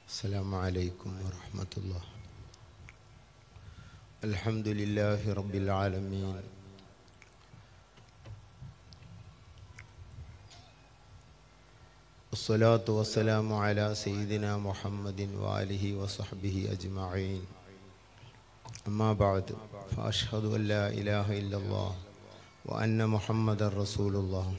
السلام عليكم ورحمة الله الحمد لله رب العالمين الصلاة والسلام على سيدنا محمد وآله وصحبه أجمعين أما بعد فأشهد أن لا إله إلا الله وأن محمد رسول الله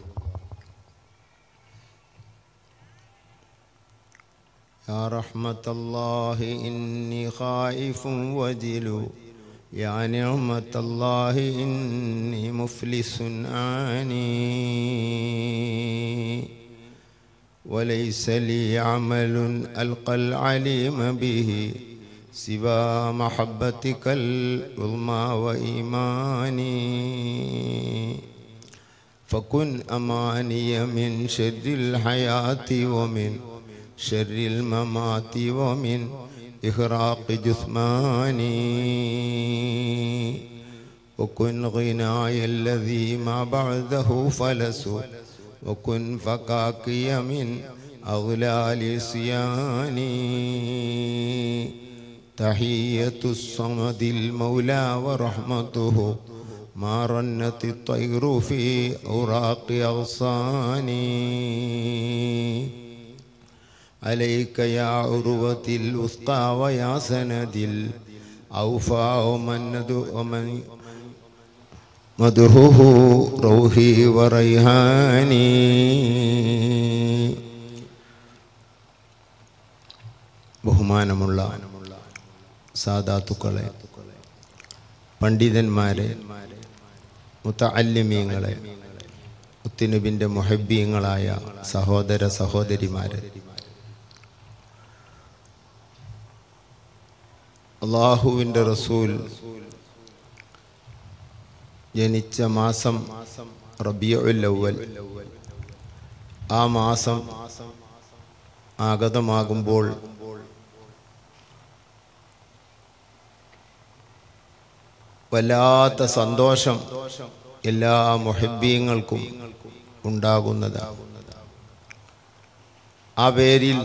يا رحمة الله إني خائف وجل يا نعمة الله إني مفلس آني وليس لي عمل ألقى العليم به سوى محبتك العظمى وإيماني فكن أماني من شر الحياة ومن شر الممات ومن إخراق جثماني وكن غناي الذي ما بعده فلس وكن فكاكي من أغلال صياني تحية الصمد المولى ورحمته ما رنت الطير في أوراق أغصاني عليك يا عروة الوثقى ويا سند الأوفى ومن ومن مدهه روحي وريحاني ബഹുമാനമുള്ള സാധാത്തുക്കളെ പണ്ഡിതന്മാരെ മുത്തല്യമീങ്ങളെ മുത്തുനബിൻ്റെ മുഹബ്ബീങ്ങളായ സഹോദര സഹോദരിമാരെ അള്ളാഹുവിൻ്റെ റസൂൽ ജനിച്ച മാസം റബിയുൽ അവൽ ആ മാസം ആഗതമാകുമ്പോൾ വല്ലാത്ത സന്തോഷം എല്ലാ മുഹബ്ബീങ്ങൾക്കും ഉണ്ടാകുന്നതാണ് ആ പേരിൽ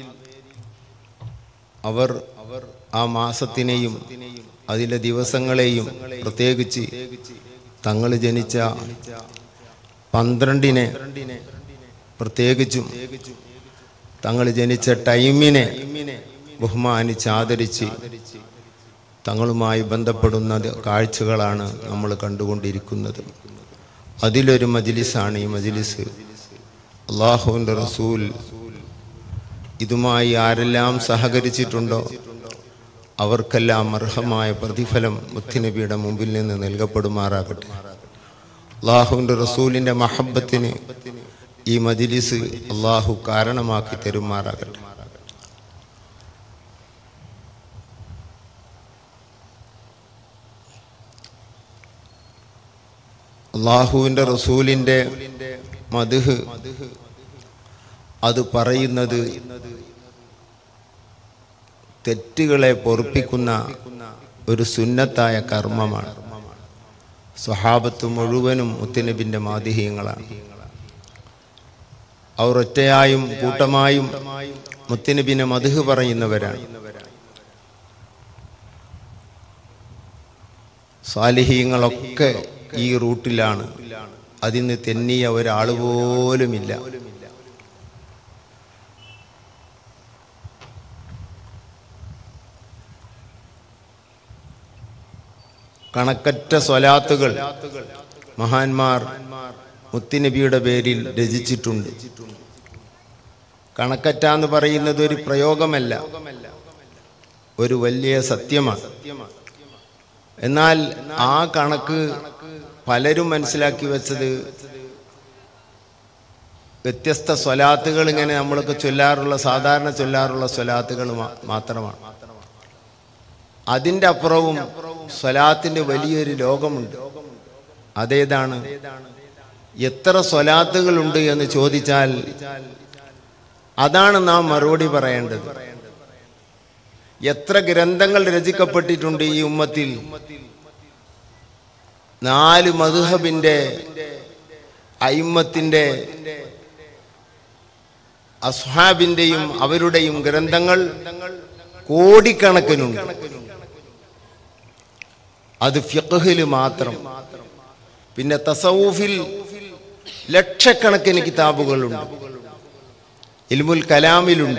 അവർ ആ മാസത്തിനെയും അതിലെ ദിവസങ്ങളെയും പ്രത്യേകിച്ച് തങ്ങൾ ജനിച്ച പന്ത്രണ്ടിനെ പ്രത്യേകിച്ചും തങ്ങൾ ജനിച്ച ടൈമിനെ ബഹുമാനിച്ച് ആദരിച്ച് തങ്ങളുമായി ബന്ധപ്പെടുന്ന കാഴ്ചകളാണ് നമ്മൾ കണ്ടുകൊണ്ടിരിക്കുന്നത് അതിലൊരു മജിലിസാണ് ഈ മജിലിസ് അള്ളാഹുവിൻ്റെ റസൂൽ ഇതുമായി ആരെല്ലാം സഹകരിച്ചിട്ടുണ്ടോ അവർക്കെല്ലാം അർഹമായ പ്രതിഫലം മുത്തുനബിയുടെ മുമ്പിൽ നിന്ന് നൽകപ്പെടുമാറാകട്ടെ അള്ളാഹുവിൻ്റെ റസൂലിൻ്റെ മഹബത്തിന് ഈ മജിലിസ് അള്ളാഹു കാരണമാക്കി തരുമാറാകട്ടെ അള്ളാഹുവിൻ്റെ റസൂലിൻ്റെ മധുഹ് അത് പറയുന്നത് തെറ്റുകളെ പൊറുപ്പിക്കുന്ന ഒരു സുന്നത്തായ കർമ്മമാണ് സ്വഹാബത്ത് മുഴുവനും മുത്തനബിൻ്റെ മാതിഹ്യങ്ങളാണ് അവർ ഒറ്റയായും കൂട്ടമായും മുത്തനബിനെ മധുഹ് പറയുന്നവരാണ് സാലിഹീങ്ങളൊക്കെ ഈ റൂട്ടിലാണ് അതിന് തെന്നിയ ഒരാൾ പോലുമില്ല കണക്കറ്റ സ്വലാത്തുകൾ മഹാന്മാർ മുത്തിനബിയുടെ പേരിൽ രചിച്ചിട്ടുണ്ട് കണക്കറ്റ എന്ന് പറയുന്നത് ഒരു പ്രയോഗമല്ല ഒരു വലിയ സത്യമാണ് എന്നാൽ ആ കണക്ക് പലരും മനസ്സിലാക്കി വെച്ചത് വ്യത്യസ്ത സ്വലാത്തുകൾ ഇങ്ങനെ നമ്മളൊക്കെ ചൊല്ലാറുള്ള സാധാരണ ചൊല്ലാറുള്ള സ്വലാത്തുകൾ മാത്രമാണ് അതിൻ്റെ അപ്പുറവും സ്വലാത്തിൻ്റെ വലിയൊരു ലോകമുണ്ട് അതേതാണ് എത്ര സ്വലാത്തുകളുണ്ട് എന്ന് ചോദിച്ചാൽ അതാണ് നാം മറുപടി പറയേണ്ടത് എത്ര ഗ്രന്ഥങ്ങൾ രചിക്കപ്പെട്ടിട്ടുണ്ട് ഈ ഉമ്മത്തിൽ നാല് മധുഹബിന്റെ അയിമത്തിന്റെ അസ്ഹാബിന്റെയും അവരുടെയും ഗ്രന്ഥങ്ങൾ കോടിക്കണക്കിനുണ്ട് അത് ഫിഖ്ഹിൽ മാത്രം പിന്നെ തസവൂഫിൽ ലക്ഷക്കണക്കിന് കിതാബുകളുണ്ട് ഇൽമുൽ കലാമിലുണ്ട്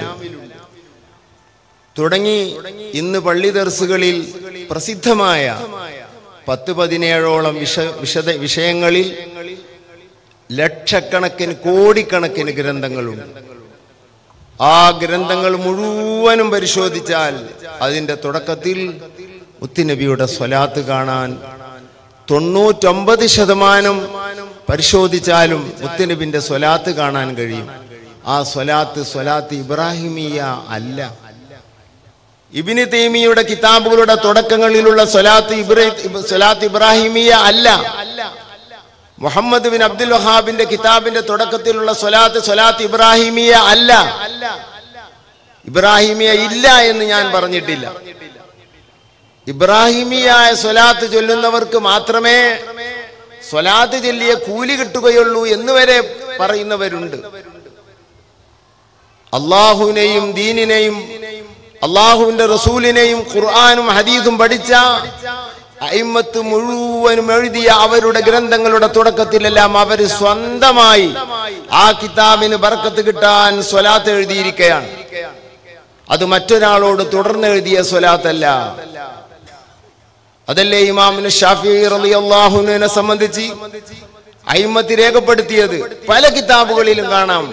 തുടങ്ങി ഇന്ന് പള്ളി ദർസുകളിൽ പ്രസിദ്ധമായ പത്ത് പതിനേഴോളം വിഷ വിശദ വിഷയങ്ങളിൽ ലക്ഷക്കണക്കിന് കോടിക്കണക്കിന് ഗ്രന്ഥങ്ങളുണ്ട് ആ ഗ്രന്ഥങ്ങൾ മുഴുവനും പരിശോധിച്ചാൽ അതിന്റെ തുടക്കത്തിൽ മുത്തുനബിയുടെ സ്വലാത്ത് കാണാൻ തൊണ്ണൂറ്റൊമ്പത് ശതമാനം പരിശോധിച്ചാലും മുത്തുനബിന്റെ സ്വലാത്ത് കാണാൻ കഴിയും ആ സ്വലാത്ത് സ്വലാത്ത് ഇബ്രാഹിമിയ അല്ല ഇബിന് തേമിയുടെ കിതാബുകളുടെ തുടക്കങ്ങളിലുള്ള സ്വലാത്ത് ഇബ്രാഹിം സ്വലാത്ത് ഇബ്രാഹിമിയ അല്ല മുഹമ്മദ് ബിൻ അബ്ദുൽ വഹാബിന്റെ കിതാബിന്റെ തുടക്കത്തിലുള്ള സ്വലാത്ത് സ്വലാത്ത് ഇബ്രാഹിമിയ അല്ല ഇബ്രാഹിമിയ ഇല്ല എന്ന് ഞാൻ പറഞ്ഞിട്ടില്ല ഇബ്രാഹിമിയായ സ്വലാത്ത് ചൊല്ലുന്നവർക്ക് മാത്രമേ സ്വലാത്ത് ചൊല്ലിയ കൂലി കിട്ടുകയുള്ളൂ എന്ന് വരെ പറയുന്നവരുണ്ട് അള്ളാഹുവിനെയും ദീനിനെയും അള്ളാഹുവിന്റെ റസൂലിനെയും ഖുർആാനും ഹദീസും പഠിച്ച അയിമത്ത് മുഴുവനും എഴുതിയ അവരുടെ ഗ്രന്ഥങ്ങളുടെ തുടക്കത്തിലെല്ലാം അവർ സ്വന്തമായി ആ കിതാബിന് ബർക്കത്ത് കിട്ടാൻ സ്വലാത്ത് എഴുതിയിരിക്കുകയാണ് അത് മറ്റൊരാളോട് തുടർന്ന് എഴുതിയ സ്വലാത്തല്ല അതല്ലേ ഇമാമിന് ഷാഫി റളിയല്ലാഹുവിനെ സംബന്ധിച്ച് അയിമത്ത് രേഖപ്പെടുത്തിയത് പല കിതാബുകളിലും കാണാം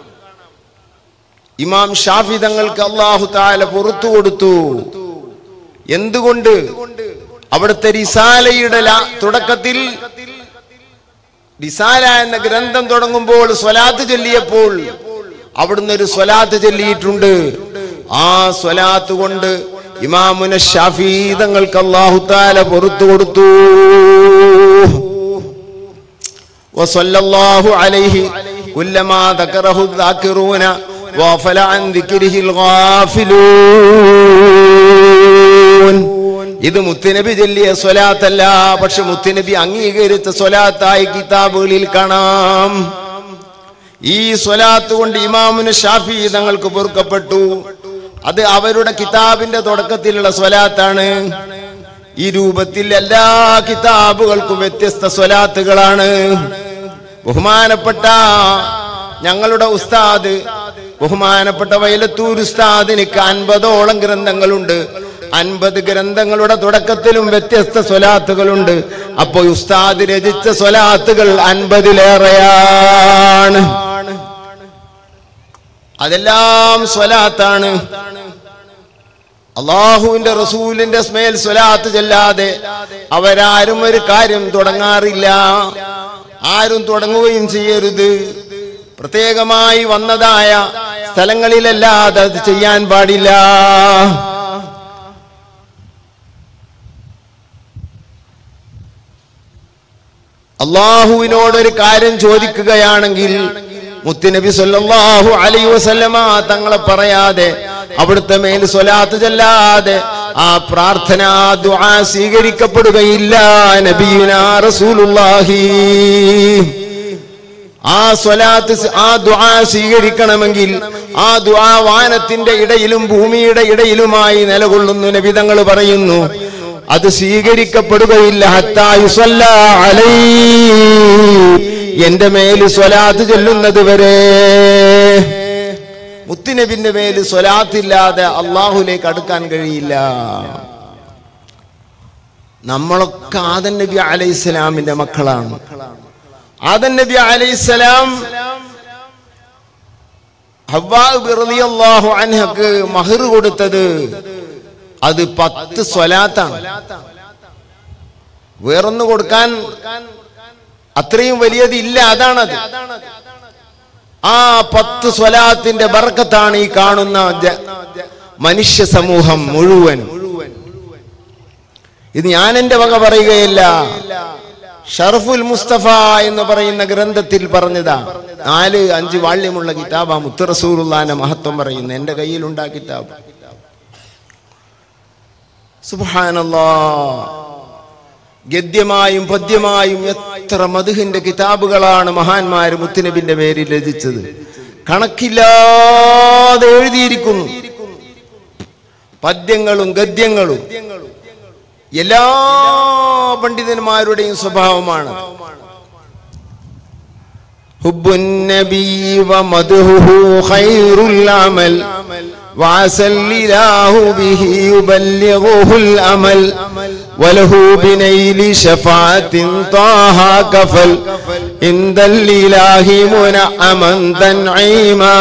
ഇമാം ഷാഫി തങ്ങൾക്ക് അള്ളാഹു താല പുറത്തു കൊടുത്തു എന്തുകൊണ്ട് അവിടുത്തെ റിസാലയുടെ ലാ- തുടക്കത്തിൽ റിസാല എന്ന ഗ്രന്ഥം തുടങ്ങുമ്പോൾ സ്വലാത്ത് ചൊല്ലിയപ്പോൾ അവിടുന്ന് ഒരു സ്വലാത്ത് ചൊല്ലിയിട്ടുണ്ട് ആ സ്വലാത്ത് കൊണ്ട് ഇമാമുന ഷാഫി തങ്ങൾക്ക് അള്ളാഹു താല പുറത്തു കൊടുത്തു وصلى الله عليه كلما ذكره الذاكرون وغفل عن ذكره الغافلون ഇത് മുത്തുനബി ചൊല്ലിയ സ്വലാത്തല്ല പക്ഷെ മുത്തുനബി അംഗീകരിച്ച സ്വലാത്തായി കിതാബുകളിൽ കാണാം ഈ സ്വലാത്ത് കൊണ്ട് ഇമാമിന് ഷാഫി തങ്ങൾക്ക് പൊറുക്കപ്പെട്ടു അത് അവരുടെ കിതാബിന്റെ തുടക്കത്തിലുള്ള സ്വലാത്താണ് ഈ രൂപത്തിൽ എല്ലാ കിതാബുകൾക്കും വ്യത്യസ്ത സ്വലാത്തുകളാണ് ബഹുമാനപ്പെട്ട ഞങ്ങളുടെ ഉസ്താദ് ബഹുമാനപ്പെട്ട വയലത്തൂർ ഉസ്താദിനിക്ക് അൻപതോളം ഗ്രന്ഥങ്ങളുണ്ട് അൻപത് ഗ്രന്ഥങ്ങളുടെ തുടക്കത്തിലും വ്യത്യസ്ത സ്വലാത്തുകളുണ്ട് അപ്പോൾ ഉസ്താദ് രചിച്ച സ്വലാത്തുകൾ അൻപതിലേറെയാണ് അതെല്ലാം സ്വലാത്താണ് അള്ളാഹുവിന്റെ റസൂലിന്റെ സ്മേൽ സ്വലാത്ത് ചെല്ലാതെ അവരാരും ഒരു കാര്യം തുടങ്ങാറില്ല ആരും തുടങ്ങുകയും ചെയ്യരുത് പ്രത്യേകമായി വന്നതായ സ്ഥലങ്ങളിലല്ലാതെ അത് ചെയ്യാൻ പാടില്ല അള്ളാഹുവിനോട് ഒരു കാര്യം ചോദിക്കുകയാണെങ്കിൽ മുത്തുനബി സല്ലല്ലാഹു അലൈഹി വസല്ലമ തങ്ങളെ പറയാതെ അവിടുത്തെ മേൽ സ്വലാത്ത് ചെല്ലാതെ ആ പ്രാർത്ഥന ദുആ സ്വീകരിക്കപ്പെടുകയില്ല നബിയുനാ റസൂലുള്ളാഹി ആ സ്വലാത്ത് സ്- ആ ദുആ സ്വീകരിക്കണമെങ്കിൽ ആ ദുആ വാനത്തിന്റെ ഇടയിലും ഭൂമിയുടെ ഇടയിലുമായി നിലകൊള്ളുന്നു നബി തങ്ങൾ പറയുന്നു അത് സ്വീകരിക്കപ്പെടുകയില്ല ഹത്താ യുസല്ലാ അലൈ എന്റെ മേല് സ്വലാത്ത് ചൊല്ലുന്നത് വരെ മുത്തുനബിന്റെ മേല് സ്വലാത്തില്ലാതെ അള്ളാഹുലേക്ക് അടുക്കാൻ കഴിയില്ല നമ്മളൊക്കെ ആദൻ നബി അലൈഹി സ്വലാമിന്റെ മക്കളാണ് ആദൻ നബി അലൈഹി സ്വലാം ഹവ്വാ റളിയല്ലാഹു അൻഹക്ക് മഹർ കൊടുത്തത് അത് പത്ത് സ്വലാത്താണ് വേറൊന്ന് കൊടുക്കാൻ അത്രയും വലിയത് ഇല്ല അതാണത് ആ പത്ത് സ്വലാത്തിന്റെ ബർക്കത്താണ് ഈ കാണുന്ന ജ- മനുഷ്യ സമൂഹം മുഴുവൻ ഇത് ഞാൻ എന്റെ വക പറയുകയില്ല ഷറഫുൽ മുസ്തഫ എന്ന് പറയുന്ന ഗ്രന്ഥത്തിൽ പറഞ്ഞതാ നാല് അഞ്ച് വാള്യമുള്ള കിതാബാ മുത്ത് റസൂലുള്ളാന്റെ മഹത്വം പറയുന്നു എന്റെ കയ്യിലുണ്ടാ കിതാബ് സുബ്ഹാനല്ലാ ഗദ്യമായും പദ്യമായും എത്ര മധുഹിന്റെ കിതാബുകളാണ് മഹാന്മാര് മുത്തുനബിന്റെ പേരിൽ രചിച്ചത് കണക്കില്ലാതെ എഴുതിയിരിക്കുന്നു പദ്യങ്ങളും ഗദ്യങ്ങളും എല്ലാ പണ്ഡിതന്മാരുടെയും സ്വഭാവമാണ് حب النبي ومدهه خير العمل وعسى الإله به يبلغه الأمل وله بنيل شفاعة طه كفل عند الإله منعما تنعيما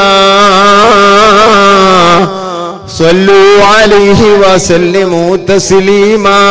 صلوا عليه وسلموا تسليما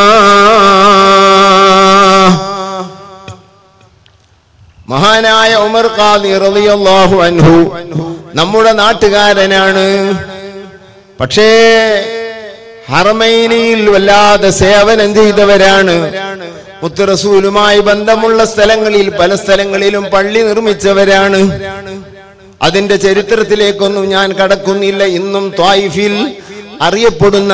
മഹാനായ ഉമർ ഖാദി റളിയല്ലാഹു അൻഹു നമ്മുടെ നാട്ടുകാരനാണ് പക്ഷേ ഹറമൈനിയിൽ വല്ലാതെ സേവനം ചെയ്തവരാണ് മുത്തുറസൂലുമായി ബന്ധമുള്ള സ്ഥലങ്ങളിൽ പല സ്ഥലങ്ങളിലും പള്ളി നിർമ്മിച്ചവരാണ് അതിന്റെ ചരിത്രത്തിലേക്കൊന്നും ഞാൻ കടക്കുന്നില്ല ഇന്നും ത്വായിഫിൽ അറിയപ്പെടുന്ന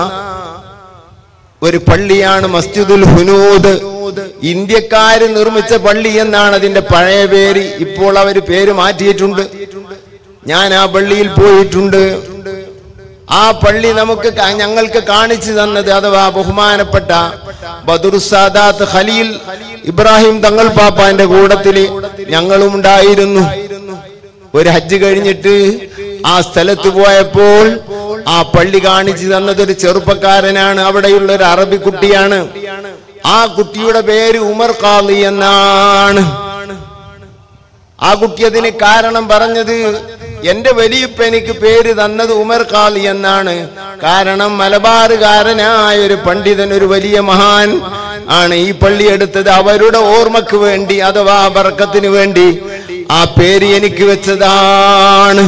ഒരു പള്ളിയാണ് മസ്ജിദുൽ ഹുനൂദ് ഇന്ത്യക്കാര് നിർമ്മിച്ച പള്ളി എന്നാണ് അതിന്റെ പഴയ പേര് ഇപ്പോൾ അവർ പേര് മാറ്റിയിട്ടുണ്ട് ഞാൻ ആ പള്ളിയിൽ പോയിട്ടുണ്ട് ആ പള്ളി നമുക്ക് ക- ഞങ്ങൾക്ക് കാണിച്ചു തന്നത് അഥവാ ബഹുമാനപ്പെട്ട ബദുർസാദാത്ത് ഖലീൽ ഇബ്രാഹിം തങ്ങൾ പാപ്പാന്റെ കൂടത്തില് ഞങ്ങളും ഉണ്ടായിരുന്നു ഒരു ഹജ്ജ് കഴിഞ്ഞിട്ട് ആ സ്ഥലത്ത് പോയപ്പോൾ ആ പള്ളി കാണിച്ചു തന്നത് ഒരു ചെറുപ്പക്കാരനാണ് അവിടെയുള്ള ഒരു അറബി കുട്ടിയാണ് ആ കുട്ടിയുടെ പേര് ഉമർ ഖാലി എന്നാണ് ആ കുട്ടി അതിന് കാരണം പറഞ്ഞത് എന്റെ വലിയപ്പ എനിക്ക് പേര് തന്നത് ഉമർ ഖാലി എന്നാണ് കാരണം മലബാറുകാരനായ ഒരു പണ്ഡിതൻ ഒരു വലിയ മഹാൻ ആണ് ഈ പള്ളി എടുത്തത് അവരുടെ ഓർമ്മക്ക് വേണ്ടി അഥവാ ബർക്കത്തിന് വേണ്ടി ആ പേര് എനിക്ക് വെച്ചതാണ്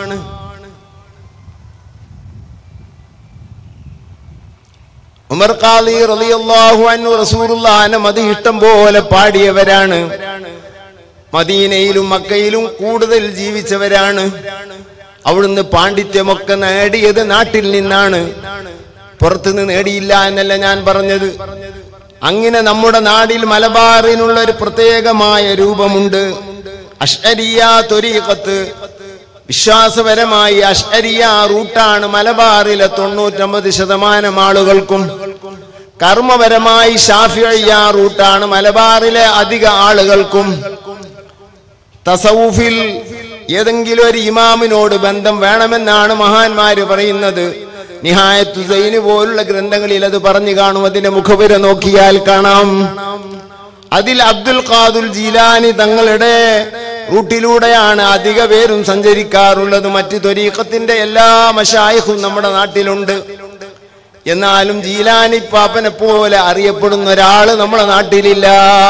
ഉമർ ഖാലി റളിയല്ലാഹു അൻഹു റസൂലുള്ളാഹിനെ മതി ഇഷ്ടം പോലെ പാടിയവരാണ് മദീനയിലും മക്കയിലും കൂടുതൽ ജീവിച്ചവരാണ് അവിടുന്ന് പാണ്ഡിത്യമൊക്കെ നേടിയത് നാട്ടിൽ നിന്നാണ് പുറത്തുനിന്ന് നേടിയില്ല എന്നല്ല ഞാൻ പറഞ്ഞത് അങ്ങനെ നമ്മുടെ നാടിൽ മലബാറിനുള്ള ഒരു പ്രത്യേകമായ രൂപമുണ്ട് അഷ്അരിയ ത്വരീഖത്ത് വിശ്വാസപരമായി അഷ്അരിയ റൂട്ടാണ് മലബാറിലെ തൊണ്ണൂറ്റൊമ്പത് ശതമാനം ആളുകൾക്കും കർമ്മപരമായി ഷാഫിയ റൂട്ടാണ് മലബാറിലെ അധിക ആളുകൾക്കും തസൗഫിൽ ഏതെങ്കിലും ഒരു ഇമാമിനോട് ബന്ധം വേണമെന്നാണ് മഹാന്മാര് പറയുന്നത് നിഹായത്തു സൈന് പോലുള്ള ഗ്രന്ഥങ്ങളിൽ അത് പറഞ്ഞു കാണും അതിന്റെ മുഖപുര നോക്കിയാൽ കാണാം അതിൽ അബ്ദുൽ ഖാദുൽ ജീലാനി തങ്ങളുടെ റൂട്ടിലൂടെയാണ് അധിക പേരും സഞ്ചരിക്കാറുള്ളത് മറ്റ് ത്വരീഖത്തിന്റെ എല്ലാ മഷായിഖും നമ്മുടെ നാട്ടിലുണ്ട് എന്നാലും ജീലാനി പാപ്പനെ പോലെ അറിയപ്പെടുന്ന ഒരാള് നമ്മുടെ നാട്ടിലില്ല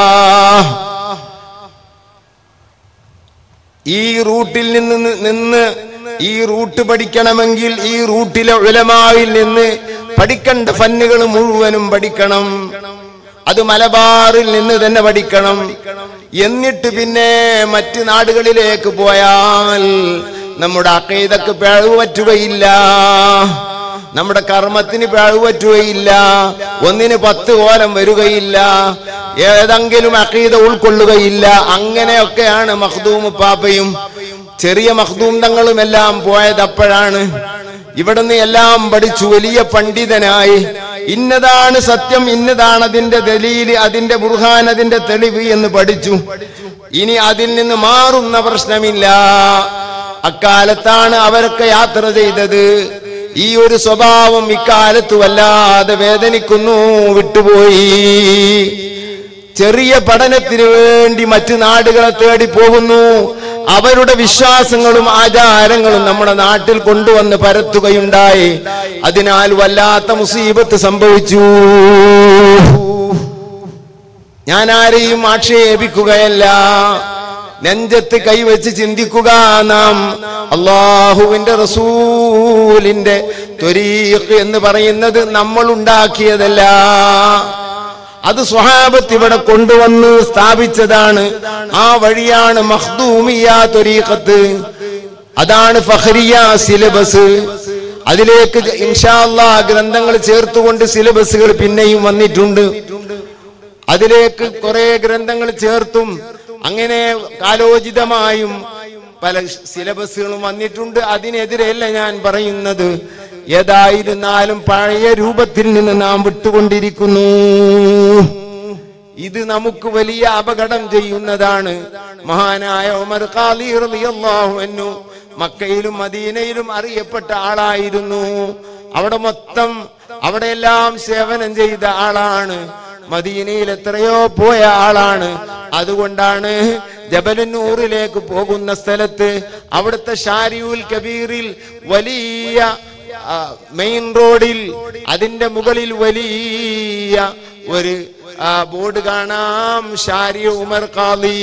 ഈ റൂട്ടിൽ നിന്ന് നി- നിന്ന് ഈ റൂട്ട് പഠിക്കണമെങ്കിൽ ഈ റൂട്ടിലെ ഉലമാവിൽ നിന്ന് പഠിക്കേണ്ട ഫന്നുകൾ മുഴുവനും പഠിക്കണം അത് മലബാറിൽ നിന്ന് തന്നെ പഠിക്കണം എന്നിട്ട് പിന്നെ മറ്റ് നാടുകളിലേക്ക് പോയാൽ നമ്മുടെ അക്കൈതക്ക് പിഴവ് പറ്റുകയില്ല നമ്മുടെ കർമ്മത്തിന് പിഴവ് പറ്റുകയില്ല ഒന്നിന് പത്ത് കോലം വരികയില്ല ഏതെങ്കിലും അക്കീത ഉൾക്കൊള്ളുകയില്ല അങ്ങനെയൊക്കെയാണ് മഖ്ദൂം പാപ്പയും ചെറിയ മഖ്ദൂം തങ്ങളും എല്ലാം പോയത് അപ്പോഴാണ് ഇവിടുന്ന് എല്ലാം പഠിച്ചു വലിയ പണ്ഡിതനായി ഇന്നതാണ് സത്യം ഇന്നതാണ് അതിന്റെ ദലീല് അതിന്റെ ബുർഹാൻ അതിന്റെ തെളിവ് എന്ന് പഠിച്ചു ഇനി അതിൽ നിന്ന് മാറുന്ന പ്രശ്നമില്ല അക്കാലത്താണ് അവരൊക്കെ യാത്ര ചെയ്തത് ഈ ഒരു സ്വഭാവം ഇക്കാലത്ത് വല്ലാതെ വേദനിക്കുന്നു വിട്ടുപോയി ചെറിയ പഠനത്തിന് വേണ്ടി മറ്റു നാടുകളെ തേടി പോകുന്നു അവരുടെ വിശ്വാസങ്ങളും ആചാരങ്ങളും നമ്മുടെ നാട്ടിൽ കൊണ്ടുവന്ന് പരത്തുകയുണ്ടായി അതിനാൽ വല്ലാത്ത മുസീബത്ത് സംഭവിച്ചു ഞാൻ ആരെയും ആക്ഷേപിക്കുകയല്ല നെഞ്ചത്ത് കൈവച്ച് ചിന്തിക്കുക നാം അള്ളാഹുവിന്റെ റസൂലിന്റെ ത്വരീഖ് എന്ന് പറയുന്നത് നമ്മൾ ഉണ്ടാക്കിയതല്ല അത് സ്വഹാബത്ത് ഇവിടെ കൊണ്ടുവന്ന് സ്ഥാപിച്ചതാണ് ആ വഴിയാണ് മഖ്ദൂമിയ ത്വരീഖത്ത് അതാണ് ഫഹ്രിയ സിലബസ് അതിലേക്ക് ഇൻഷാല്ലാ ഗ്രന്ഥങ്ങൾ ചേർത്തുകൊണ്ട് സിലബസുകൾ പിന്നെയും വന്നിട്ടുണ്ട് അതിലേക്ക് കുറെ ഗ്രന്ഥങ്ങൾ ചേർത്തും അങ്ങനെ കാലോചിതമായും പല സിലബസുകളും വന്നിട്ടുണ്ട് അതിനെതിരെയല്ല ഞാൻ പറയുന്നത് ഏതായിരുന്നാലും പഴയ രൂപത്തിൽ നിന്ന് നാം വിട്ടുകൊണ്ടിരിക്കുന്നു ഇത് നമുക്ക് വലിയ അപകടം ചെയ്യുന്നതാണ് മഹാനായ ഉമർ ഖാലി റളിയല്ലാഹു അൻഹു മക്കയിലും മദീനയിലും അറിയപ്പെട്ട ആളായിരുന്നു അവിടെ മൊത്തം അവിടെയെല്ലാം സേവനം ചെയ്ത ആളാണ് മദീനയിൽ എത്രയോ പോയ ആളാണ് അതുകൊണ്ടാണ് ജബലന്നൂറിലേക്ക് പോകുന്ന സ്ഥലത്ത് അവിടുത്തെ ഷാരിയുൽ കബീറിൽ വലിയ ആ, മെയിൻ റോഡിൽ അതിന്റെ മുകളിൽ വലിയ ഒരു ആ, ബോർഡ് കാണാം ഷാരി ഉമർ ഖാലി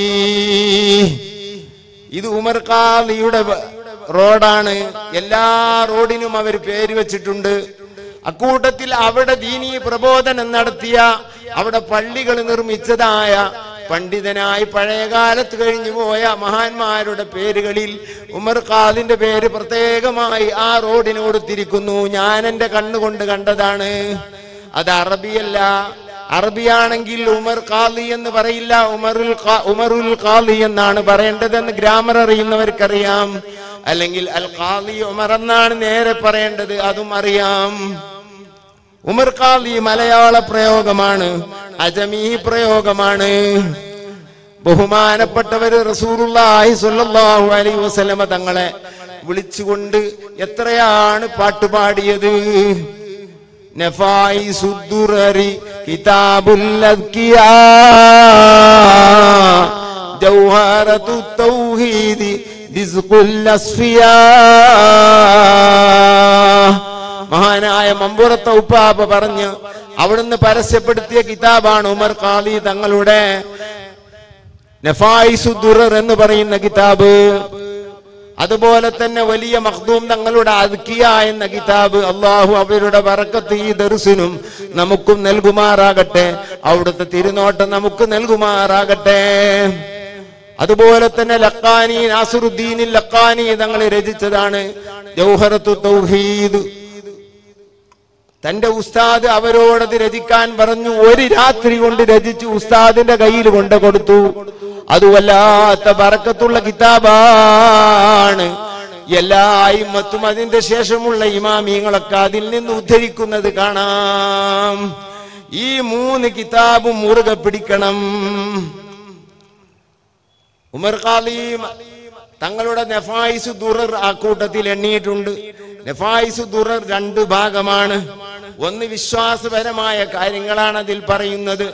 ഇത് ഉമർ ഖാലിയുടെ വ- റോഡാണ് എല്ലാ റോഡിനും അവർ പേര് വെച്ചിട്ടുണ്ട് അക്കൂട്ടത്തിൽ അവിടെ ദീനീ പ്രബോധനം നടത്തിയ അവിടെ പള്ളികൾ നിർമ്മിച്ചതായ പണ്ഡിതനായി പഴയകാലത്ത് കഴിഞ്ഞു പോയ മഹാന്മാരുടെ പേരുകളിൽ ഉമർ ഖാദിന്റെ പേര് പ്രത്യേകമായി ആ റോഡിനോട് തിരിക്കുന്നു ഞാൻ എന്റെ കണ്ണുകൊണ്ട് കണ്ടതാണ് അത് അറബിയല്ല അറബിയാണെങ്കിൽ ഉമർ ഖാലി എന്ന് പറയില്ല ഉമറുൽ ഖാ- ഉമറുൽ ഖാലി എന്നാണ് പറയേണ്ടതെന്ന് ഗ്രാമർ അറിയുന്നവർക്കറിയാം അല്ലെങ്കിൽ അൽ ഖാലി ഉമർ എന്നാണ് നേരെ പറയേണ്ടത് അതും അറിയാം ഉമർ ഖാലി മലയാള പ്രയോഗമാണ് അജമീ പ്രയോഗമാണ് ബഹുമാനപ്പെട്ടവര് റസൂറുള്ളാഹി സ്വല്ലല്ലാഹു അലൈഹി വസല്ലമ തങ്ങളെ വിളിച്ചുകൊണ്ട് എത്രയാണ് പാട്ടുപാടിയത് നഫായിസു ദുറരി കിതാബുൽ അദ്കിയാ ജൗഹറത്തു തൗഹീദി റിസ്ഖുൽ അസ്ഫിയാ മഹാനായ മമ്പുറത്ത ഉപ്പാപ്പ പറഞ്ഞ് അവിടുന്ന് പരസ്യപ്പെടുത്തിയ കിതാബാണ് ഉമർ ഖാലി തങ്ങളുടെ നഫായിസു ദുറർ എന്ന് പറയുന്ന കിതാബ് അതുപോലെ തന്നെ വലിയ മഖ്ദൂം തങ്ങളുടെ അദ്കിയ എന്ന കിതാബ് അള്ളാഹു അവരുടെ വറക്കത്ത് ഈ ദർസിനും നമുക്കും നൽകുമാറാകട്ടെ അവിടുത്തെ തിരുനോട്ടം നമുക്ക് നൽകുമാറാകട്ടെ അതുപോലെ തന്നെ ലക്കാനി നാസുറുദ്ദീനിൽ ലക്കാനി തങ്ങൾ രചിച്ചതാണ് ജൗഹറത്തു തൗഹീദ് തന്റെ ഉസ്താദ് അവരോടത് രചിക്കാൻ പറഞ്ഞു ഒരു രാത്രി കൊണ്ട് രചിച്ച് ഉസ്താദിന്റെ കയ്യിൽ കൊണ്ട് കൊടുത്തു അത് വല്ലാത്ത ബറക്കത്തുള്ള കിതാബാണ് എല്ലാ ഇമ്മത്തും അതിന്റെ ശേഷമുള്ള ഇമാമിയങ്ങളൊക്കെ അതിൽ നിന്ന് ഉദ്ധരിക്കുന്നത് കാണാം ഈ മൂന്ന് കിതാബും മുറുകെ പിടിക്കണം ഉമർ ഖാലിം തങ്ങളുടെ നെഫായിസു ദുറർ ആ കൂട്ടത്തിൽ എണ്ണിയിട്ടുണ്ട് നെഫായിസു ദുറർ രണ്ട് ഭാഗമാണ് ഒന്ന് വിശ്വാസപരമായ കാര്യങ്ങളാണ് അതിൽ പറയുന്നത്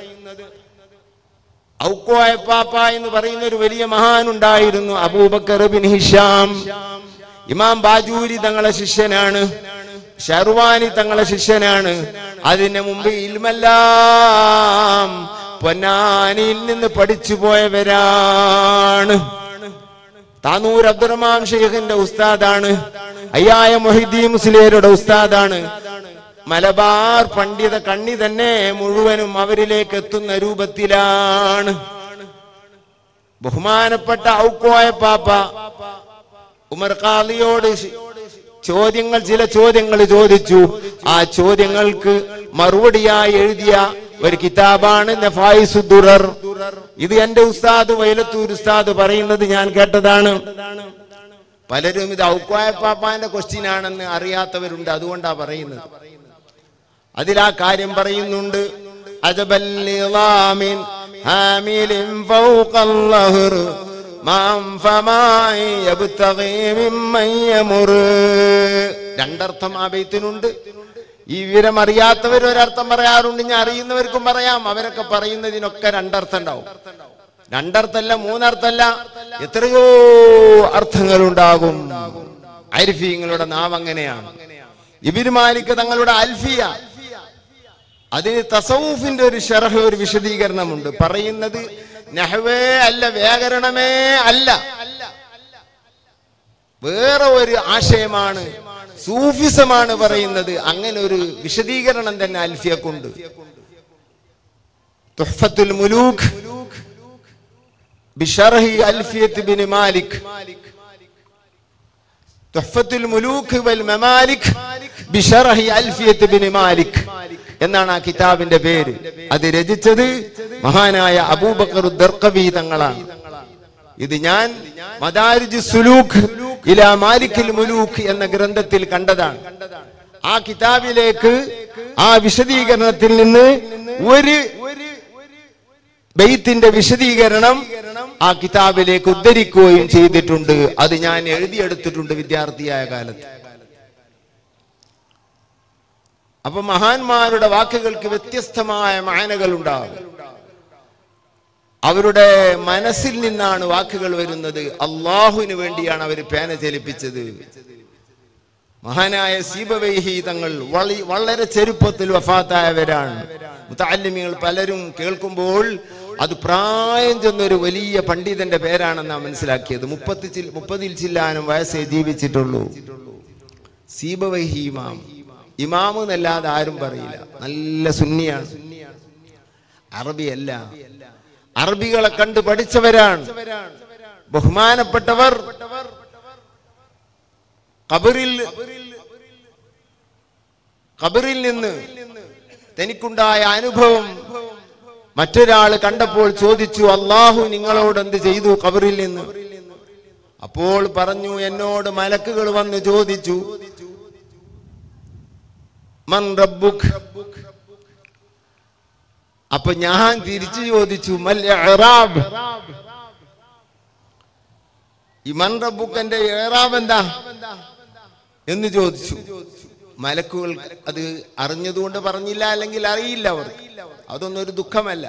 ഔക്കോയ പാപ്പ എന്ന് പറയുന്ന ഒരു വലിയ മഹാനുണ്ടായിരുന്നു അബൂബക്കർ ബിൻ ഹിഷാം ഇമാം ബാജൂരി തങ്ങളെ ശിഷ്യനാണ് ഷർവാനി തങ്ങളെ ശിഷ്യനാണ് അതിന് മുമ്പ് ഇൽമെല്ലാം പൊന്നാനിയിൽ നിന്ന് പഠിച്ചു പോയവരാണ് താനൂർ അബ്ദുറഹ്മാൻ ഷെയ്ഖിന്റെ ഉസ്താദാണ് അയ്യായ മൊഹിദ്ദീൻ മുസ്ലിയരുടെ ഉസ്താദാണ് മലബാർ പണ്ഡിത കണ്ണി തന്നെ മുഴുവനും അവരിലേക്ക് എത്തുന്ന രൂപത്തിലാണ് ബഹുമാനപ്പെട്ട ഔക്കോയ പാപ്പ ഉമർ ഖാലിയോട് ശി- ചോദ്യങ്ങൾ ചില ചോദ്യങ്ങൾ ചോദിച്ചു ആ ചോദ്യങ്ങൾക്ക് മറുപടിയായി എഴുതിയ ഒരു കിതാബാണ് നഫായിസു ദുറർ ഇത് എന്റെ ഉസ്താദ് വൈലത്തൂർ ഉസ്താദ് പറയുന്നത് ഞാൻ കേട്ടതാണ് പലരും ഇത് ഔക്കോയ പാപ്പാന്റെ ക്വസ്റ്റ്യൻ ആണെന്ന് അറിയാത്തവരുണ്ട് അതുകൊണ്ടാ പറയുന്നത് അതിൽ ആ കാര്യം പറയുന്നുണ്ട് അജബൽ നിളാമിൻ ഹാമിലിൻ ഫൗഖൽ ലഹ്ർ മാം ഫമായി യബ്തഗി മിമ്മൻ യമർ രണ്ടർത്ഥം ആ ബൈത്തിനുണ്ട് ഈ വിവരം അറിയാത്തവർ ഒരർത്ഥം പറയാറുണ്ട് ഞാൻ അറിയുന്നവർക്കും പറയാം അവരൊക്കെ പറയുന്നതിനൊക്കെ രണ്ടർത്ഥം ഉണ്ടാവും രണ്ടർത്ഥല്ല മൂന്നർത്ഥല്ല എത്രയോ അർത്ഥങ്ങൾ ഉണ്ടാകും അരിഫീങ്ങളുടെ നാവ് അങ്ങനെയാണ് ഇബിന് മാലിക് തങ്ങളുടെ അൽഫിയ അതിന് തസൗഫിന്റെ ഒരു ഷറഹ് ഒരു വിശദീകരണമുണ്ട് പറയുന്നത് നഹവേ അല്ല വ്യാകരണമേ അല്ല വേറെ ഒരു ആശയമാണ് സൂഫിസമാണ് പറയുന്നത് അങ്ങനെ ഒരു വിശദീകരണം തന്നെ അൽഫിയക്കുണ്ട് തുഹ്ഫത്തുൽ മുലൂഖ് ബിഷറഹി അൽഫിയത്ത് ബിൻ മാലിക് തുഹ്ഫത്തുൽ മുലൂഖ് വൽ മമാലിക് ബിഷറഹി അൽഫിയത്ത് ബിൻ മാലിക് എന്നാണ് ആ കിതാബിന്റെ പേര് അത് രചിച്ചത് മഹാനായ അബൂബക്കർ ദർക്കവി തങ്ങളാണ് ഇത് ഞാൻ മദാരിജ് സുലൂഖ് ഇലാ മാലിക്കിൽ മുലൂഖ് എന്ന ഗ്രന്ഥത്തിൽ കണ്ടതാണ് ആ കിതാബിലേക്ക് ആ വിശദീകരണത്തിൽ നിന്ന് ഒരു ബെയ്ത്തിന്റെ വിശദീകരണം ആ കിതാബിലേക്ക് ഉദ്ധരിക്കുകയും ചെയ്തിട്ടുണ്ട് അത് ഞാൻ എഴുതിയെടുത്തിട്ടുണ്ട് വിദ്യാർത്ഥിയായ കാലത്ത് അപ്പൊ മഹാന്മാരുടെ വാക്കുകൾക്ക് വ്യത്യസ്തമായ മാനകൾ ഉണ്ടാകും അവരുടെ മനസ്സിൽ നിന്നാണ് വാക്കുകൾ വരുന്നത് അള്ളാഹുവിന് വേണ്ടിയാണ് അവർ പേന ചലിപ്പിച്ചത് മഹാനായ സീബവൈഹി തങ്ങൾ വളി- വളരെ ചെറുപ്പത്തിൽ വഫാത്തായവരാണ് മുത്താലിമികൾ പലരും കേൾക്കുമ്പോൾ അത് പ്രായം ചെന്നൊരു വലിയ പണ്ഡിതന്റെ പേരാണെന്നാണ് മനസ്സിലാക്കിയത് മുപ്പത്തി ചിൽ- മുപ്പതിൽ ചില്ലാനും വയസ്സേ ജീവിച്ചിട്ടുള്ളൂ സീബവൈഹി ഇമാം ഇമാം എന്നല്ലാതെ ആരും പറയില്ല നല്ല സുന്നിയാണ് അറബിയല്ല അറബികളെ കണ്ട് പഠിച്ചവരാണ് ബഹുമാനപ്പെട്ടവർ ഖബറിൽ ഖബറിൽ നിന്ന് തനിക്കുണ്ടായ അനുഭവം മറ്റൊരാൾ കണ്ടപ്പോൾ ചോദിച്ചു അള്ളാഹു നിങ്ങളോട് എന്ത് ചെയ്തു ഖബറിൽ നിന്ന് അപ്പോൾ പറഞ്ഞു എന്നോട് മലക്കുകൾ വന്ന് ചോദിച്ചു മൻ റബ്ബുക് അപ്പൊ ഞാൻ തിരിച്ചു ചോദിച്ചു മൽ ഇഅ്റാബ് ഈ മൻ റബ്ബുക്കന്റെ ഏറാബ് എന്താ എന്ന് ചോദിച്ചു മലക്കുകൾ അത് അറിഞ്ഞതുകൊണ്ട് പറഞ്ഞില്ല അല്ലെങ്കിൽ അറിയില്ല അവർക്ക് അതൊന്നും ഒരു ദുഃഖമല്ല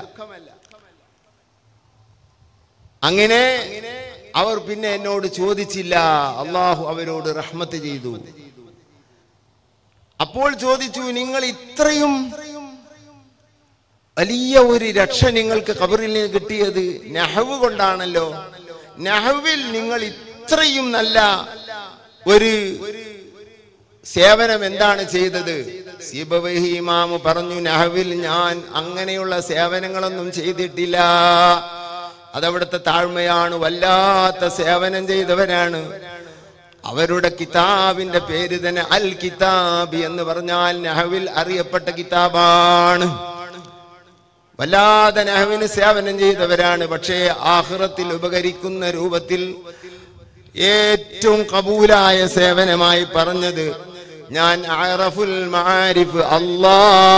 അങ്ങനെ അവർ പിന്നെ എന്നോട് ചോദിച്ചില്ല അള്ളാഹു അവരോട് റഹ്മത്ത് ചെയ്തു അപ്പോൾ ചോദിച്ചു നിങ്ങൾ ഇത്രയും വലിയ ഒരു രക്ഷ നിങ്ങൾക്ക് കബറിൽ നിന്ന് കിട്ടിയത് നഹവ് കൊണ്ടാണല്ലോ നഹവിൽ നിങ്ങൾ ഇത്രയും നല്ല ഒരു സേവനം എന്താണ് ചെയ്തത് സീബവഹി ഇമാമ് പറഞ്ഞു നഹവിൽ ഞാൻ അങ്ങനെയുള്ള സേവനങ്ങളൊന്നും ചെയ്തിട്ടില്ല അതവിടുത്തെ താഴ്മയാണ് വല്ലാത്ത സേവനം ചെയ്തവരാണ് അവരുടെ കിതാബിന്റെ പേര് തന്നെ അൽ കിതാബ് എന്ന് പറഞ്ഞാൽ നഹവിൽ അറിയപ്പെട്ട കിതാബാണ് വല്ലാതെ നഹവിന് സേവനം ചെയ്തവരാണ് പക്ഷേ ആഹ്റത്തിൽ ഉപകരിക്കുന്ന രൂപത്തിൽ ഏറ്റവും കബൂലായ സേവനമായി പറഞ്ഞത് ഞാൻ അറഫുൽ മാരിഫ് അല്ലാ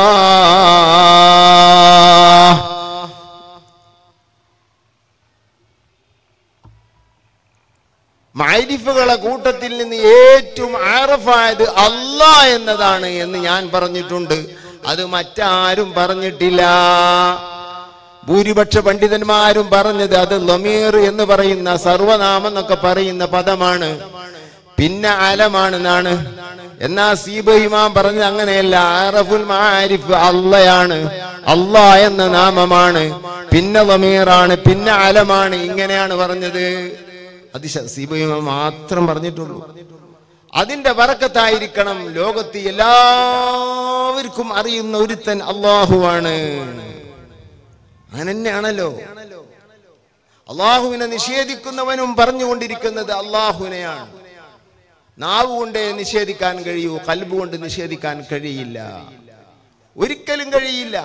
മാരിഫുകളെ കൂട്ടത്തിൽ നിന്ന് ഏറ്റവും ആറഫായത് അല്ലാ എന്നതാണ് എന്ന് ഞാൻ പറഞ്ഞിട്ടുണ്ട് അത് മറ്റാരും പറഞ്ഞിട്ടില്ല ഭൂരിപക്ഷ പണ്ഡിതന്മാരും പറഞ്ഞത് അത് ലമീർ എന്ന് പറയുന്ന സർവനാമം എന്നൊക്കെ പറയുന്ന പദമാണ് പിന്നെ അലമാണെന്നാണ് എന്നാ സീബ് ഇമാം പറഞ്ഞത് അങ്ങനെയല്ല ആറഫുൽ മാരിഫ് അള്ളയാണ് അള്ളാ എന്ന നാമമാണ് പിന്നെ ലമീറാണ് പിന്നെ അലമാണ് ഇങ്ങനെയാണ് പറഞ്ഞത് അത് ശ- സീബ് ഇമാം മാത്രം പറഞ്ഞിട്ടുള്ളൂ അതിന്റെ വറക്കത്തായിരിക്കണം ലോകത്ത് എല്ലാവർക്കും അറിയുന്ന ഒരുത്തൻ അള്ളാഹുവാണ് അങ്ങനെ തന്നെയാണല്ലോ അള്ളാഹുവിനെ നിഷേധിക്കുന്നവനും പറഞ്ഞുകൊണ്ടിരിക്കുന്നത് അള്ളാഹുവിനെയാണ് നാവ് കൊണ്ട് നിഷേധിക്കാൻ കഴിയൂ കൽബ് കൊണ്ട് നിഷേധിക്കാൻ കഴിയില്ല ഒരിക്കലും കഴിയില്ല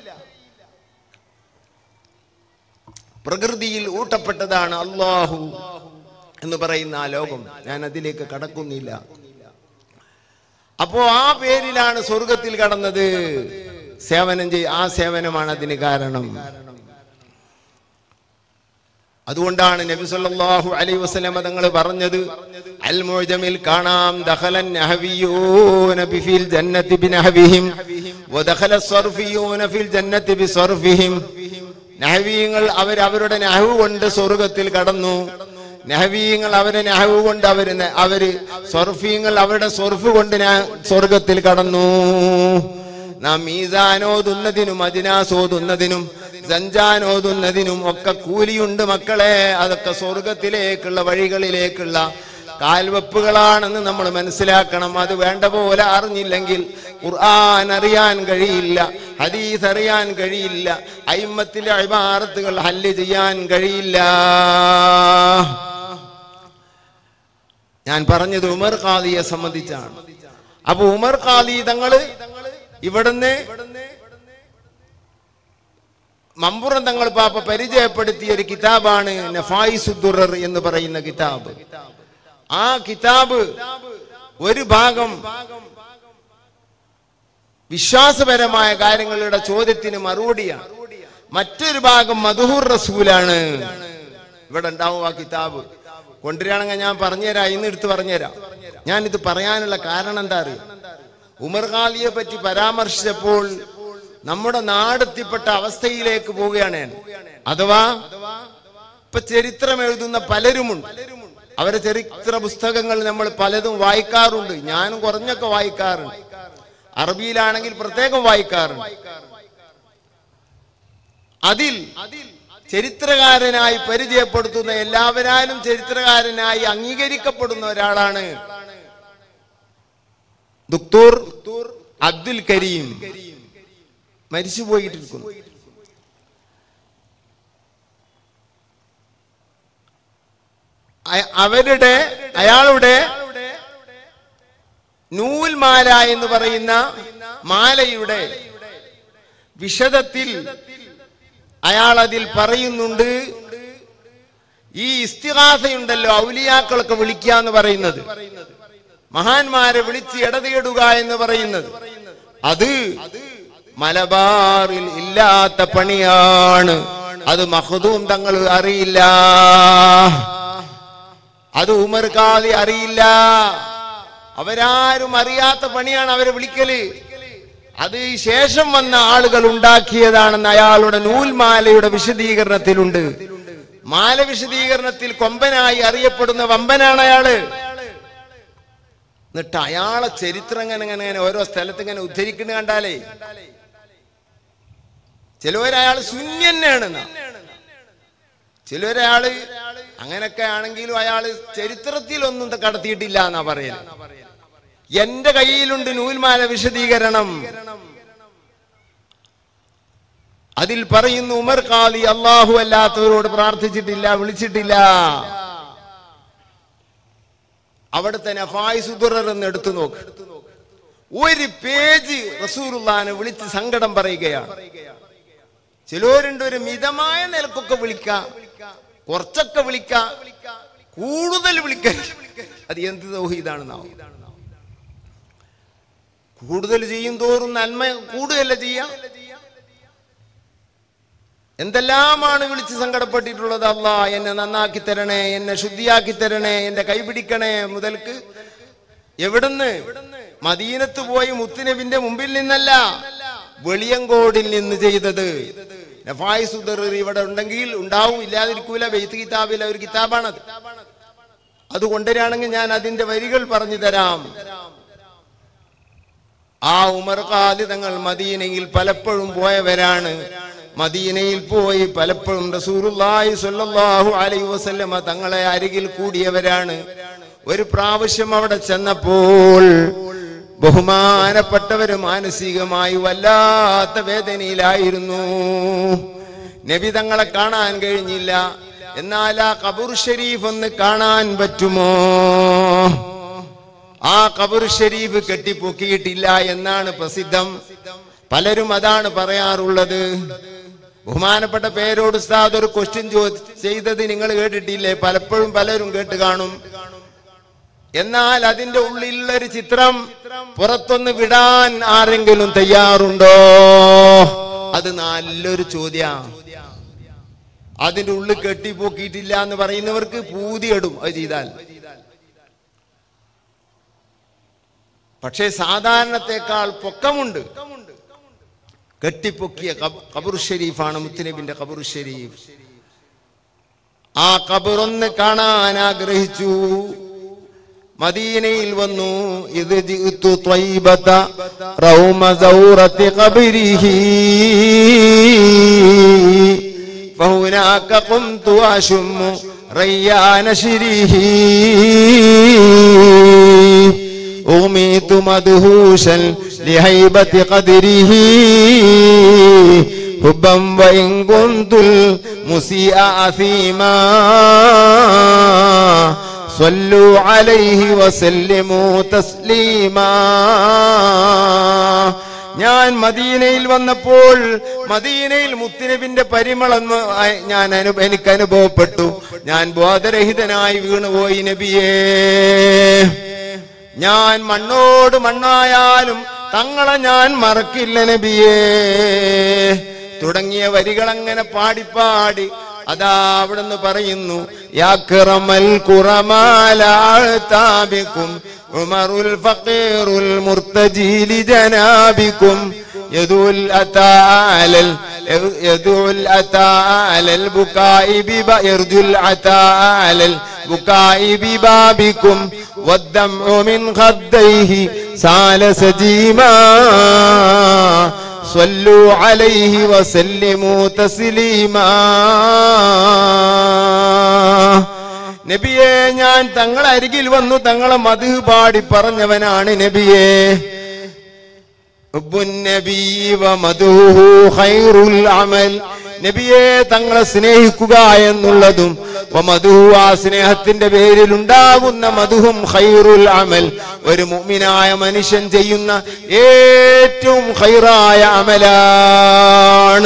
പ്രകൃതിയിൽ ഊട്ടപ്പെട്ടതാണ് അള്ളാഹു എന്ന് പറയുന്ന ആ ലോകം ഞാൻ അതിലേക്ക് കടക്കുന്നില്ല അപ്പോ ആ പേരിലാണ് സ്വർഗത്തിൽ കടന്നത് സേവനം ചെയ് ആ സേവനമാണ് അതിന് കാരണം അതുകൊണ്ടാണ് നബി സല്ലല്ലാഹു അലൈഹി വസല്ലം തങ്ങൾ പറഞ്ഞത് അൽ മുഅ്ജമിൽ കാണാം ദഖലൻ നഹവിയൂന ബിഫിൽ ജന്നതി ബിനഹവിഹിം വദഖല സർഫിയൂന ഫിൽ ജന്നതി ബിസർഫിഹിം നഹവീങ്ങൾ അവർ അവരുടെ നഹവ് കൊണ്ട് സ്വർഗത്തിൽ കടന്നു നഹവീങ്ങൾ അവരെ നഹവ് കൊണ്ട് അവര് ന- അവര് സർഫീങ്ങൾ അവരുടെ സർഫ് കൊണ്ട് ന- സ്വർഗത്തിൽ കടന്നു നാം മീസാനോതുന്നതിനും അജിനാസോതുന്നതിനും സഞ്ചാനോതുന്നതിനും ഒക്കെ കൂലിയുണ്ട് മക്കളെ അതൊക്കെ സ്വർഗത്തിലേക്കുള്ള വഴികളിലേക്കുള്ള കാൽവെപ്പുകളാണെന്ന് നമ്മൾ മനസ്സിലാക്കണം അത് വേണ്ട പോലെ അറിഞ്ഞില്ലെങ്കിൽ ഖുർആൻ അറിയാൻ കഴിയില്ല ഹദീസ് അറിയാൻ കഴിയില്ല അയിമത്തിലെ അഭിമാറത്തുകൾ ഹല്ല് ചെയ്യാൻ കഴിയില്ല ഞാൻ പറഞ്ഞത് ഉമർ ഖാദിയെ സംബന്ധിച്ചാണ് അപ്പൊ ഉമർ ഖാദി തങ്ങള് ഇവിടുന്ന് മമ്പുറം തങ്ങൾ പാപ്പ പരിചയപ്പെടുത്തിയ ഒരു കിതാബാണ് നഫായിസുദ്ദുറർ എന്ന് പറയുന്ന കിതാബ് ആ കിതാബ് ഒരു ഭാഗം വിശ്വാസപരമായ കാര്യങ്ങളുടെ ചോദ്യത്തിന് മറുപടിയാണ് മറ്റൊരു ഭാഗം മധുഹൂർ റസൂലാണ് ഇവിടെ ഉണ്ടാവും ആ കിതാബ് കൊണ്ടുവരികയാണെങ്കിൽ ഞാൻ പറഞ്ഞുതരാം ഇന്ന് എടുത്ത് പറഞ്ഞുതരാം ഞാൻ ഇത് പറയാനുള്ള കാരണം എന്താ അറിയാം ഉമർ ഖാലിയെ പറ്റി പരാമർശിച്ചപ്പോൾ നമ്മുടെ നാടെത്തിപ്പെട്ട അവസ്ഥയിലേക്ക് പോവുകയാണ് ഞാൻ അഥവാ ഇപ്പൊ ചരിത്രം എഴുതുന്ന പലരുമുണ്ട് അവരെ ചരിത്ര പുസ്തകങ്ങൾ നമ്മൾ പലതും വായിക്കാറുണ്ട് ഞാനും കുറഞ്ഞൊക്കെ വായിക്കാറുണ്ട് അറബിയിലാണെങ്കിൽ പ്രത്യേകം വായിക്കാറുണ്ട് അതിൽ ചരിത്രകാരനായി പരിചയപ്പെടുത്തുന്ന എല്ലാവരാലും ചരിത്രകാരനായി അംഗീകരിക്കപ്പെടുന്ന ഒരാളാണ് ദുക്തൂർ അബ്ദുൽ കരീം മരിച്ചുപോയിട്ടിരിക്കുന്നു അയ- അവരുടെ അയാളുടെ നൂൽമാല എന്ന് പറയുന്ന മാലയുടെ വിശദത്തിൽ അയാൾ അതിൽ പറയുന്നുണ്ട് ഈ ഇസ്തിഹാസയുണ്ടല്ലോ ഔലിയാക്കളൊക്കെ വിളിക്കുക എന്ന് പറയുന്നത് മഹാന്മാരെ വിളിച്ച് ഇടതേടുക എന്ന് പറയുന്നത് അത് മലബാറിൽ ഇല്ലാത്ത പണിയാണ് അത് മഹദൂം തങ്ങൾ അറിയില്ല അത് ഉമർ കാലി അറിയില്ല അവരാരും അറിയാത്ത പണിയാണ് അവരെ വിളിക്കല് അത് ഈ ശേഷം വന്ന ആളുകൾ ഉണ്ടാക്കിയതാണെന്ന് അയാളുടെ നൂൽമാലയുടെ വിശദീകരണത്തിലുണ്ട് മാല വിശദീകരണത്തിൽ കൊമ്പനായി അറിയപ്പെടുന്ന വമ്പനാണ് അയാള് എന്നിട്ട് അയാളെ ചരിത്രം ഇങ്ങനെ ഇങ്ങനെ ഇങ്ങനെ ഓരോ സ്ഥലത്ത് ഇങ്ങനെ ഉദ്ധരിക്കുന്ന കണ്ടാലേ ചിലവരയാൾ ശൂന്യന്നെയാണെന്നാ ചിലരയാള് അങ്ങനൊക്കെ ആണെങ്കിലും അയാള് ചരിത്രത്തിലൊന്നും കടത്തിയിട്ടില്ല എന്നാ പറയുന്നത് എന്റെ കയ്യിലുണ്ട് നൂൽമാല വിശദീകരണം അതിൽ പറയുന്നു ഉമർ ഖാലി അള്ളാഹു അല്ലാത്തവരോട് പ്രാർത്ഥിച്ചിട്ടില്ല വിളിച്ചിട്ടില്ല അവിടുത്തെ നഫായിസുദുറർ എന്ന് എടുത്തു നോക്ക് ഒരു പേജ് റസൂറുല്ലാനെ വിളിച്ച് സങ്കടം പറയുകയാണ് ചിലവരുണ്ട് ഒരു മിതമായ നിലക്കൊക്കെ വിളിക്കാം കുറച്ചൊക്കെ വിളിക്കാം കൂടുതൽ വിളിക്കാൻ അത് എന്ത് തൗഹീദാണെന്നാവും കൂടുതൽ ചെയ്യും തോറും നന്മ കൂടുതലല്ല ചെയ്യാം എന്തെല്ലാമാണ് വിളിച്ച് സങ്കടപ്പെട്ടിട്ടുള്ളത് അല്ല എന്നെ നന്നാക്കി തരണേ എന്നെ ശുദ്ധിയാക്കി തരണേ എന്റെ കൈപിടിക്കണേ മുതൽക്ക് എവിടുന്ന് മദീനത്ത് പോയി മുത്തുനബിന്റെ മുമ്പിൽ നിന്നല്ല വെളിയങ്കോടിൽ നിന്ന് ചെയ്തത് നഫായി സുദർ ഇവിടെ ഉണ്ടെങ്കിൽ ഉണ്ടാവും ഇല്ലാതിരിക്കൂല ബെയ്ത്ത് കിതാബിലെ ഒരു കിതാബാണത് അത് കൊണ്ടുവരികയാണെങ്കിൽ ഞാൻ അതിന്റെ വരികൾ പറഞ്ഞു തരാം ആ ഉമർ ഖാലി തങ്ങൾ മദീനയിൽ പലപ്പോഴും പോയവരാണ് മദീനയിൽ പോയി പലപ്പോഴും റസൂലുള്ളാഹി സ്വല്ലല്ലാഹു അലൈഹി വസല്ലമ തങ്ങളെ അരികിൽ കൂടിയവരാണ് ഒരു പ്രാവശ്യം അവിടെ ചെന്നപ്പോൾ ബഹുമാനപ്പെട്ടവര് മാനസികമായി വല്ലാത്ത വേദനയിലായിരുന്നു നബി തങ്ങളെ കാണാൻ കഴിഞ്ഞില്ല എന്നാൽ ആ കബൂർ ഷരീഫ് ഒന്ന് കാണാൻ പറ്റുമോ ആ കബർ ഷരീഫ് കെട്ടിപ്പൊക്കിയിട്ടില്ല എന്നാണ് പ്രസിദ്ധം പലരും അതാണ് പറയാറുള്ളത് ബഹുമാനപ്പെട്ട പേരോട് ഉസ്താദ് ഒരു ക്വസ്റ്റ്യൻ ചെയ്തത് നിങ്ങൾ കേട്ടിട്ടില്ലേ പലപ്പോഴും പലരും കേട്ട് കാണും എന്നാൽ അതിന്റെ ഉള്ളിലുള്ള ഒരു ചിത്രം പുറത്തൊന്ന് വിടാൻ ആരെങ്കിലും തയ്യാറുണ്ടോ അത് നല്ലൊരു ചോദ്യ അതിന്റെ ഉള്ളിൽ കെട്ടിപ്പൊക്കിയിട്ടില്ല എന്ന് പറയുന്നവർക്ക് പൂതിയിടും അത് ചെയ്താൽ പക്ഷേ സാധാരണത്തെക്കാൾ പൊക്കമുണ്ട് കെട്ടിപ്പൊക്കിയ കബ- കബർ ഷരീഫാണ് മുത്തുനബിന്റെ കബർ ഷരീഫ് ആ കബറൊന്ന് കാണാൻ ആഗ്രഹിച്ചു മദീനയിൽ വന്നു ഇത് ജിഅ്തു ത്വയ്ബത റൗമ സൗറത്തി ഖബരിഹി فهناك قمت أشم ريان شريه أغميت مدهوشا لهيبة قدره حبا وإن كنت المسيء أثيما صلوا عليه وسلموا تسليما ഞാൻ മദീനയിൽ വന്നപ്പോൾ മദീനയിൽ മുത്തുനബിന്റെ പരിമളം ആ- ഞാൻ അനു എനിക്ക് അനുഭവപ്പെട്ടു ഞാൻ ബോധരഹിതനായി വീണുപോയി നബിയേ ഞാൻ മണ്ണോട് മണ്ണായാലും തങ്ങളെ ഞാൻ മറക്കില്ല നബിയേ തുടങ്ങിയ വരികൾ അങ്ങനെ പാടിപ്പാടി അതാ അവിടുന്ന് പറയുന്നു യാക്കിറമൽ കുറമാലാത്താബിക്കും ഉമറുൽ ഫഖീറുൽ മുർത്തജീലി ജനാബിക്കും യദുൽ അതാലൽ യദുൽ അതാലൽ ബുകായി ബിബ യർജുൽ അതാലൽ ബുകായി ബിബാബിക്കും والدمع من خديه سال سجيما صلوا عليه وسلموا تسليما നബിയെ ഞാൻ തങ്ങളെ അരികിൽ വന്നു തങ്ങളെ മധു പാടി പറഞ്ഞവനാണ് നബിയെ ഹുബ്ബുന്നബി വമദൂഹു ഖൈറുൽ അമൽ നബിയെ തങ്ങളെ സ്നേഹിക്കുക എന്നുള്ളതും വമദൂഹു ആ സ്നേഹത്തിന്റെ പേരിൽ ഉണ്ടാകുന്ന മധുഹും ഖൈറുൽ അമൽ ഒരു മുഅ്മിനായ മനുഷ്യൻ ചെയ്യുന്ന ഏറ്റവും ഖൈറായ അമലാണ്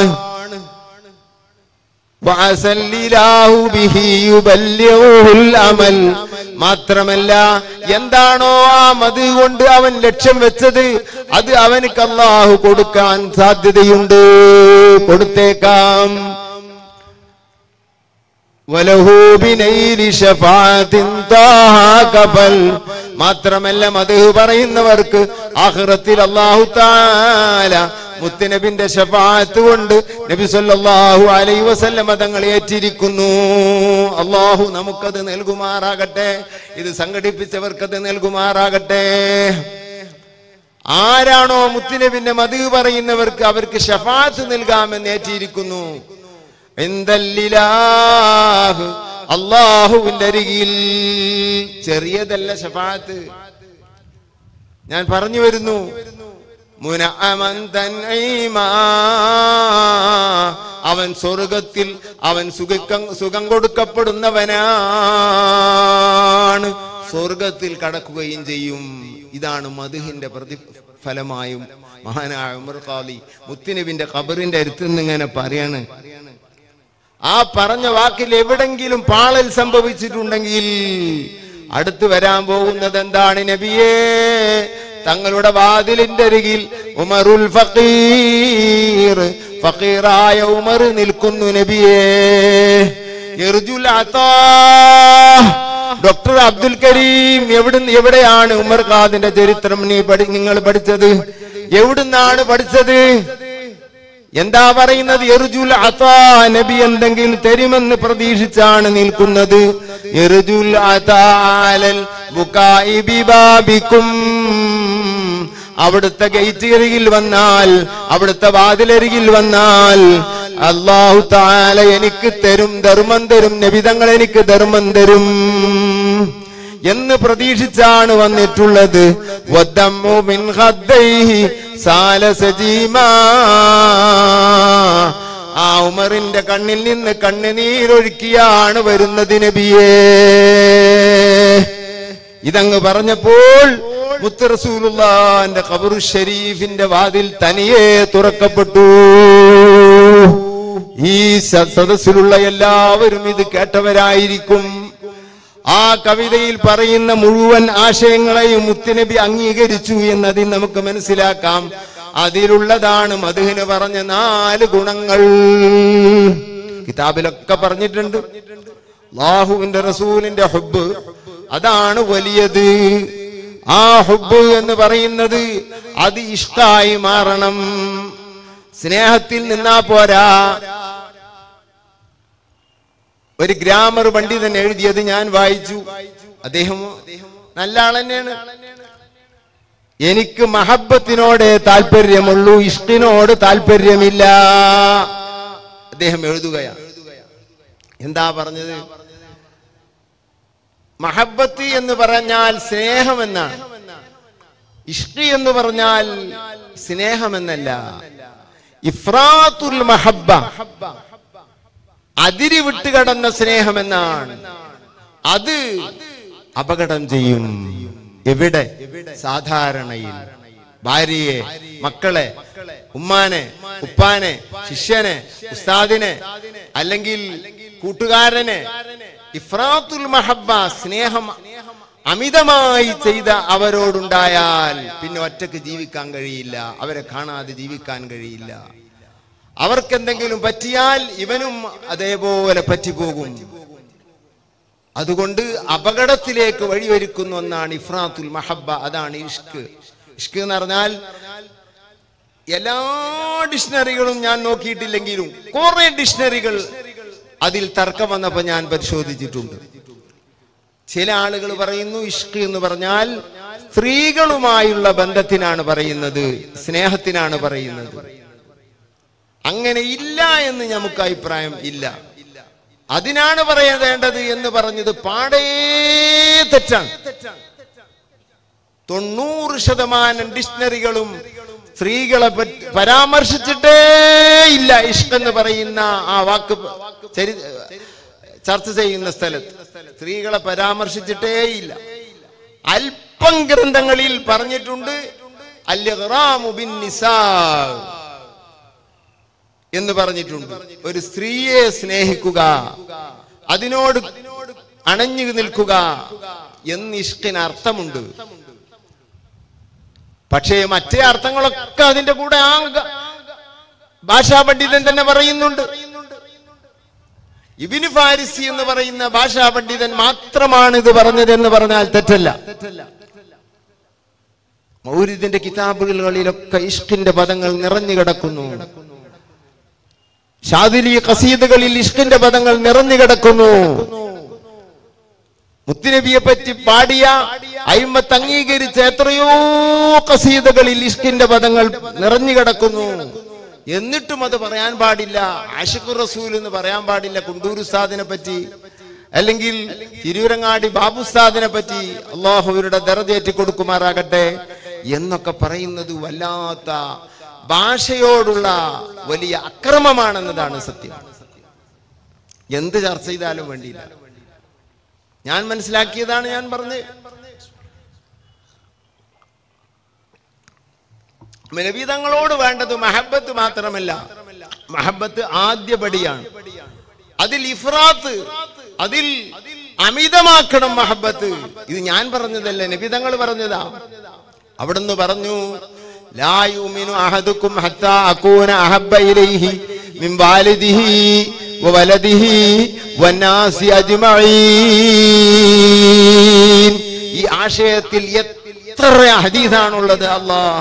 വഅസല്ലിലാഹു ബിഹി യുബല്ലിഗുൽ അമൽ മാത്രമല്ല എന്താണോ ആ മത് കൊണ്ട് അവൻ ലക്ഷ്യം വെച്ചത് അത് അവനക്ക് അള്ളാഹു കൊടുക്കാൻ സാധ്യതയുണ്ട് കൊടുത്തേക്കാം വലഹു ബിനൈലി ശഫാഅത്തിൻ താഹ കഫൽ മാത്രമല്ല മധു പറയുന്നവർക്ക് ആഖിറത്തിൽ അല്ലാഹു തആല മുത്തുനബിന്റെ ഷഫാഅത്ത് കൊണ്ട് നബി സല്ലല്ലാഹു അലൈഹി വസല്ലമ തങ്ങൾ ഏറ്റിരിക്കുന്നു അള്ളാഹു നമുക്കത് നൽകുമാറാകട്ടെ ഇത് സംഘടിപ്പിച്ചവർക്കത് നൽകുമാറാകട്ടെ ആരാണോ മുത്തുനബിന്റെ മധു പറയുന്നവർക്ക് അവർക്ക് ഷഫാത്ത് നൽകാമെന്ന് ഏറ്റിയിരിക്കുന്നു എന്തല്ലിലാഹ് അള്ളാഹുവിന്റെ അരികിൽ ചെറിയതല്ല ഷഫാത്ത് ഞാൻ പറഞ്ഞു വരുന്നു മുനഅമൻ തൻഈമാ. അവൻ സ്വർഗത്തിൽ അവൻ സുഖം സുഖം കൊടുക്കപ്പെടുന്നവനാണ് സ്വർഗത്തിൽ കടക്കുകയും ചെയ്യും ഇതാണ് മധുഹിന്റെ പ്രതിഫലമായും മഹാനായ ഉമർ ഖാലി മുത്തുനബിന്റെ ഖബറിന്റെ അടുത്ത് നിന്ന് ഇങ്ങനെ പറയാണ് ആ പറഞ്ഞ വാക്കിൽ എവിടെങ്കിലും പാളൽ സംഭവിച്ചിട്ടുണ്ടെങ്കിൽ അടുത്ത് വരാൻ പോകുന്നത് എന്താണ് നബിയേ തങ്ങളുടെ വാതിലിന്റെ അരികിൽ ഉമറുൽ ഫഖീർ ഫഖീറായ ഉമർ നിൽക്കുന്നു നബിയേ ഇർജുൽ അതാ. ഡോക്ടർ അബ്ദുൽ കരീം എവിടുന്ന് എവിടെയാണ് ഉമർ ഖാദിന്റെ ചരിത്രം നീ പഠി നിങ്ങൾ പഠിച്ചത് എവിടുന്നാണ് പഠിച്ചത് എന്താ പറയുന്നത് എറുജുൽ അതാ നബി എന്തെങ്കിലും തരുമെന്ന് പ്രതീക്ഷിച്ചാണ് നിൽക്കുന്നത് എറുജുൽ അതാലൽ ബുകായി ബിബാബിക്കും അവിടുത്തെ ഗേറ്റ് അരികിൽ വന്നാൽ അവിടുത്തെ വാതിലരികിൽ വന്നാൽ അള്ളാഹു താല എനിക്ക് തരും ധർമ്മം തരും നബിതങ്ങൾ എനിക്ക് ധർമ്മം തരും എന്ന് പ്രതീക്ഷിച്ചാണ് വന്നിട്ടുള്ളത് വദ്ദമ്മു മിൻ ഖദ്ദൈഹി സാല സജീമാ. ആ ഉമറിന്റെ കണ്ണിൽ നിന്ന് കണ്ണുനീരൊഴുക്കിയാണ് വരുന്നത് നബിയേ ഇതങ്ങ് പറഞ്ഞപ്പോൾ മുത്ത് റസൂലുള്ളാന്റെ ഖബറു ഷരീഫിന്റെ വാതിൽ തനിയെ തുറക്കപ്പെട്ടു ഈ സ- സദസ്സിലുള്ള എല്ലാവരും ഇത് കേട്ടവരായിരിക്കും ആ കവിതയിൽ പറയുന്ന മുഴുവൻ ആശയങ്ങളെയും മുത്തുനബി അംഗീകരിച്ചു എന്നതിൽ നമുക്ക് മനസ്സിലാക്കാം അതിലുള്ളതാണ് മധുഹിന് പറഞ്ഞ നാല് ഗുണങ്ങൾ കിതാബിലൊക്കെ പറഞ്ഞിട്ടുണ്ട് അള്ളാഹുവിന്റെ റസൂലിന്റെ ഹുബ് അതാണ് വലിയത് ആ ഹുബ് എന്ന് പറയുന്നത് അത് ഇഷ്ടായി മാറണം സ്നേഹത്തിൽ നിന്നാ പോരാ ഒരു ഗ്രാമർ പണ്ഡിതൻ എഴുതിയത് ഞാൻ വായിച്ചു അദ്ദേഹം നല്ല ആൾ തന്നെയാണ് എനിക്ക് മഹബത്തിനോടെ താല്പര്യമുള്ളൂ ഇഷ്ടിനോട് താല്പര്യമില്ല അദ്ദേഹം എഴുതുകയാണ് എന്താ പറഞ്ഞത് മഹബത്ത് എന്ന് പറഞ്ഞാൽ സ്നേഹമെന്നാണ് ഇഷ്ടി എന്ന് പറഞ്ഞാൽ സ്നേഹമെന്നല്ല ഇഫ്രാത്തുൽ മഹബ്ബ അതിരി വിട്ടുകടന്ന സ്നേഹമെന്നാണ് അത് അപകടം ചെയ്യും എവിടെ സാധാരണയിൽ ഭാര്യയെ മക്കളെ ഉമ്മാനെ ഉപ്പാനെ ശിഷ്യനെ ഉസ്താദിനെ അല്ലെങ്കിൽ കൂട്ടുകാരനെ ഇഫ്രാത്തുൽ മഹബ്ബ സ്നേഹം അമിതമായി ചെയ്ത അവരോടുണ്ടായാൽ പിന്നെ ഒറ്റക്ക് ജീവിക്കാൻ കഴിയില്ല അവരെ കാണാതെ ജീവിക്കാൻ കഴിയില്ല അവർക്കെന്തെങ്കിലും പറ്റിയാൽ ഇവനും അതേപോലെ പറ്റിപ്പോകും അതുകൊണ്ട് അപകടത്തിലേക്ക് വഴിയൊരുക്കുന്ന ഒന്നാണ് ഇഫ്രാത്തുൽ മഹബ്ബ അതാണ് ഇഷ്ക് ഇഷ്ക് എന്ന് പറഞ്ഞാൽ എല്ലാ ഡിക്ഷണറികളും ഞാൻ നോക്കിയിട്ടില്ലെങ്കിലും കുറെ ഡിക്ഷണറികൾ അതിൽ തർക്കം വന്നപ്പോ ഞാൻ പരിശോധിച്ചിട്ടുണ്ട് ചില ആളുകൾ പറയുന്നു ഇഷ്ക് എന്ന് പറഞ്ഞാൽ സ്ത്രീകളുമായുള്ള ബന്ധത്തിനാണ് പറയുന്നത് സ്നേഹത്തിനാണ് പറയുന്നത് അങ്ങനെ ഇല്ല എന്ന് നമുക്ക് അഭിപ്രായം ഇല്ല അതിനാണ് പറയേണ്ടത് എന്ന് പറഞ്ഞത് പാടേ തെറ്റാണ് തൊണ്ണൂറ് ശതമാനം ഡിക്ഷണറികളും സ്ത്രീകളെ പറ്റി പരാമർശിച്ചിട്ടേ ഇല്ല ഇഷ്ക് എന്ന് പറയുന്ന ആ വാക്ക് ചരി ചർച്ച ചെയ്യുന്ന സ്ഥലത്ത് സ്ത്രീകളെ പരാമർശിച്ചിട്ടേ ഇല്ല അല്പം ഗ്രന്ഥങ്ങളിൽ പറഞ്ഞിട്ടുണ്ട് അല്യഗ്റാമു ബിൻ നിസാ എന്ന് പറഞ്ഞിട്ടുണ്ട് ഒരു സ്ത്രീയെ സ്നേഹിക്കുക അതിനോട് അണഞ്ഞു നിൽക്കുക എന്ന് ഇഷ്കിന് അർത്ഥമുണ്ട് പക്ഷേ മറ്റേ അർത്ഥങ്ങളൊക്കെ അതിന്റെ കൂടെ ആ ഗ- ഭാഷാ പണ്ഡിതൻ തന്നെ പറയുന്നുണ്ട് ഇബിന് ഫാരിസി എന്ന് പറയുന്ന ഭാഷാ പണ്ഡിതൻ മാത്രമാണ് ഇത് പറഞ്ഞതെന്ന് പറഞ്ഞാൽ തെറ്റല്ല മൗരിദിന്റെ കിതാബുകളിലൊക്കെ ഇഷ്കിന്റെ പദങ്ങൾ നിറഞ്ഞു കിടക്കുന്നു ഷാദിലി കസീദുകളിൽ ഇഷ്കിന്റെ പദങ്ങൾ നിറഞ്ഞു കിടക്കുന്നു മുത്തുനബിയെ പറ്റി പാടിയ അയിമത്ത് അംഗീകരിച്ച എത്രയോ കസീദകളിൽ ഇഷ്കിന്റെ പദങ്ങൾ നിറഞ്ഞു കിടക്കുന്നു എന്നിട്ടും അത് പറയാൻ പാടില്ല ആഷിഖുർ റസൂൽ എന്ന് പറയാൻ പാടില്ല കുണ്ടൂർ ഉസ്താദിനെ പറ്റി അല്ലെങ്കിൽ തിരൂരങ്ങാടി ബാബു ഉസ്താദിനെ പറ്റി അള്ളാഹുവരുടെ ദറജേറ്റി കൊടുക്കുമാറാകട്ടെ എന്നൊക്കെ പറയുന്നത് വല്ലാത്ത ഭാഷയോടുള്ള വലിയ അക്രമമാണെന്നതാണ് സത്യം എന്ത് ചർച്ച ചെയ്താലും വേണ്ടിയില്ല ഞാൻ മനസ്സിലാക്കിയതാണ് ഞാൻ പറഞ്ഞത് നബീതങ്ങളോട് വേണ്ടത് മഹബത്ത് മാത്രമല്ല മഹബത്ത് ആദ്യപടിയാണ് അതിൽ ഇഫ്രാത്ത് അതിൽ അമിതമാക്കണം മഹബത്ത് ഇത് ഞാൻ പറഞ്ഞതല്ല നബിതങ്ങൾ പറഞ്ഞതാ അവിടുന്ന് പറഞ്ഞു ലാ യുമിനു അഹദുക്കും ഹത്താ അകൂന അഹബ്ബ ഇലൈഹി മിൻ വാലിദിഹി വവലദിഹി വന്നാസി അജ്മഈൻ ഈ ആശയത്തിൽ എത്ര ഹദീസാണുള്ളത് അല്ലാഹ്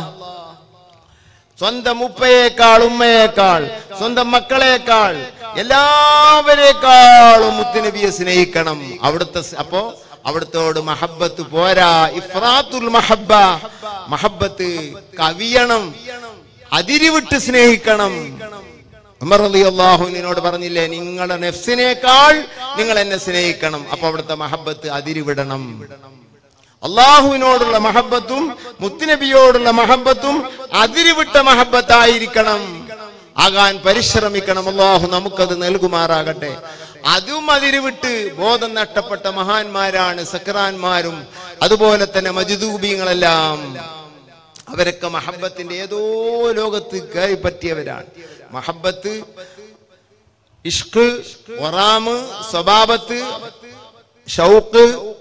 സ്വന്തം ഉപ്പയേക്കാൾ ഉമ്മയേക്കാൾ സ്വന്തം മക്കളേക്കാൾ എല്ലാവരെക്കാളും മുത്തുനബിയെ സ്നേഹിക്കണം അവിടുത്തെ സ്- അപ്പോ അവിടുത്തോട് മഹബത്ത് പോരാ ഇഫ്രാത്തുൽ മഹബ്ബ മഹബത്ത് കവിയണം അതിരിവിട്ട് സ്നേഹിക്കണം ഉമർ അള്ളാഹുവിനോട് പറഞ്ഞില്ലേ നിങ്ങളുടെ നെഫ്സിനേക്കാൾ നിങ്ങൾ എന്നെ സ്നേഹിക്കണം അപ്പൊ അവിടുത്തെ മഹബത്ത് അതിരിവിടണം അള്ളാഹുവിനോടുള്ള മഹബത്തും മുത്തുനബിയോടുള്ള മഹബത്തും അതിരിവിട്ട മഹബത്തായിരിക്കണം ആകാൻ പരിശ്രമിക്കണം അള്ളാഹു നമുക്കത് നൽകുമാറാകട്ടെ അതും അതിരുവിട്ട് ബോധം നഷ്ടപ്പെട്ട മഹാന്മാരാണ് സക്രാന്മാരും അതുപോലെ തന്നെ മജിദൂബിങ്ങളെല്ലാം അവരൊക്കെ മഹബത്തിന്റെ ഏതോ ലോകത്ത് കയറി പറ്റിയവരാണ് മഹബത്ത് ഇഷ്ക് ഒറാമ് സ്വഭാവത്ത് ഷൗക്ക്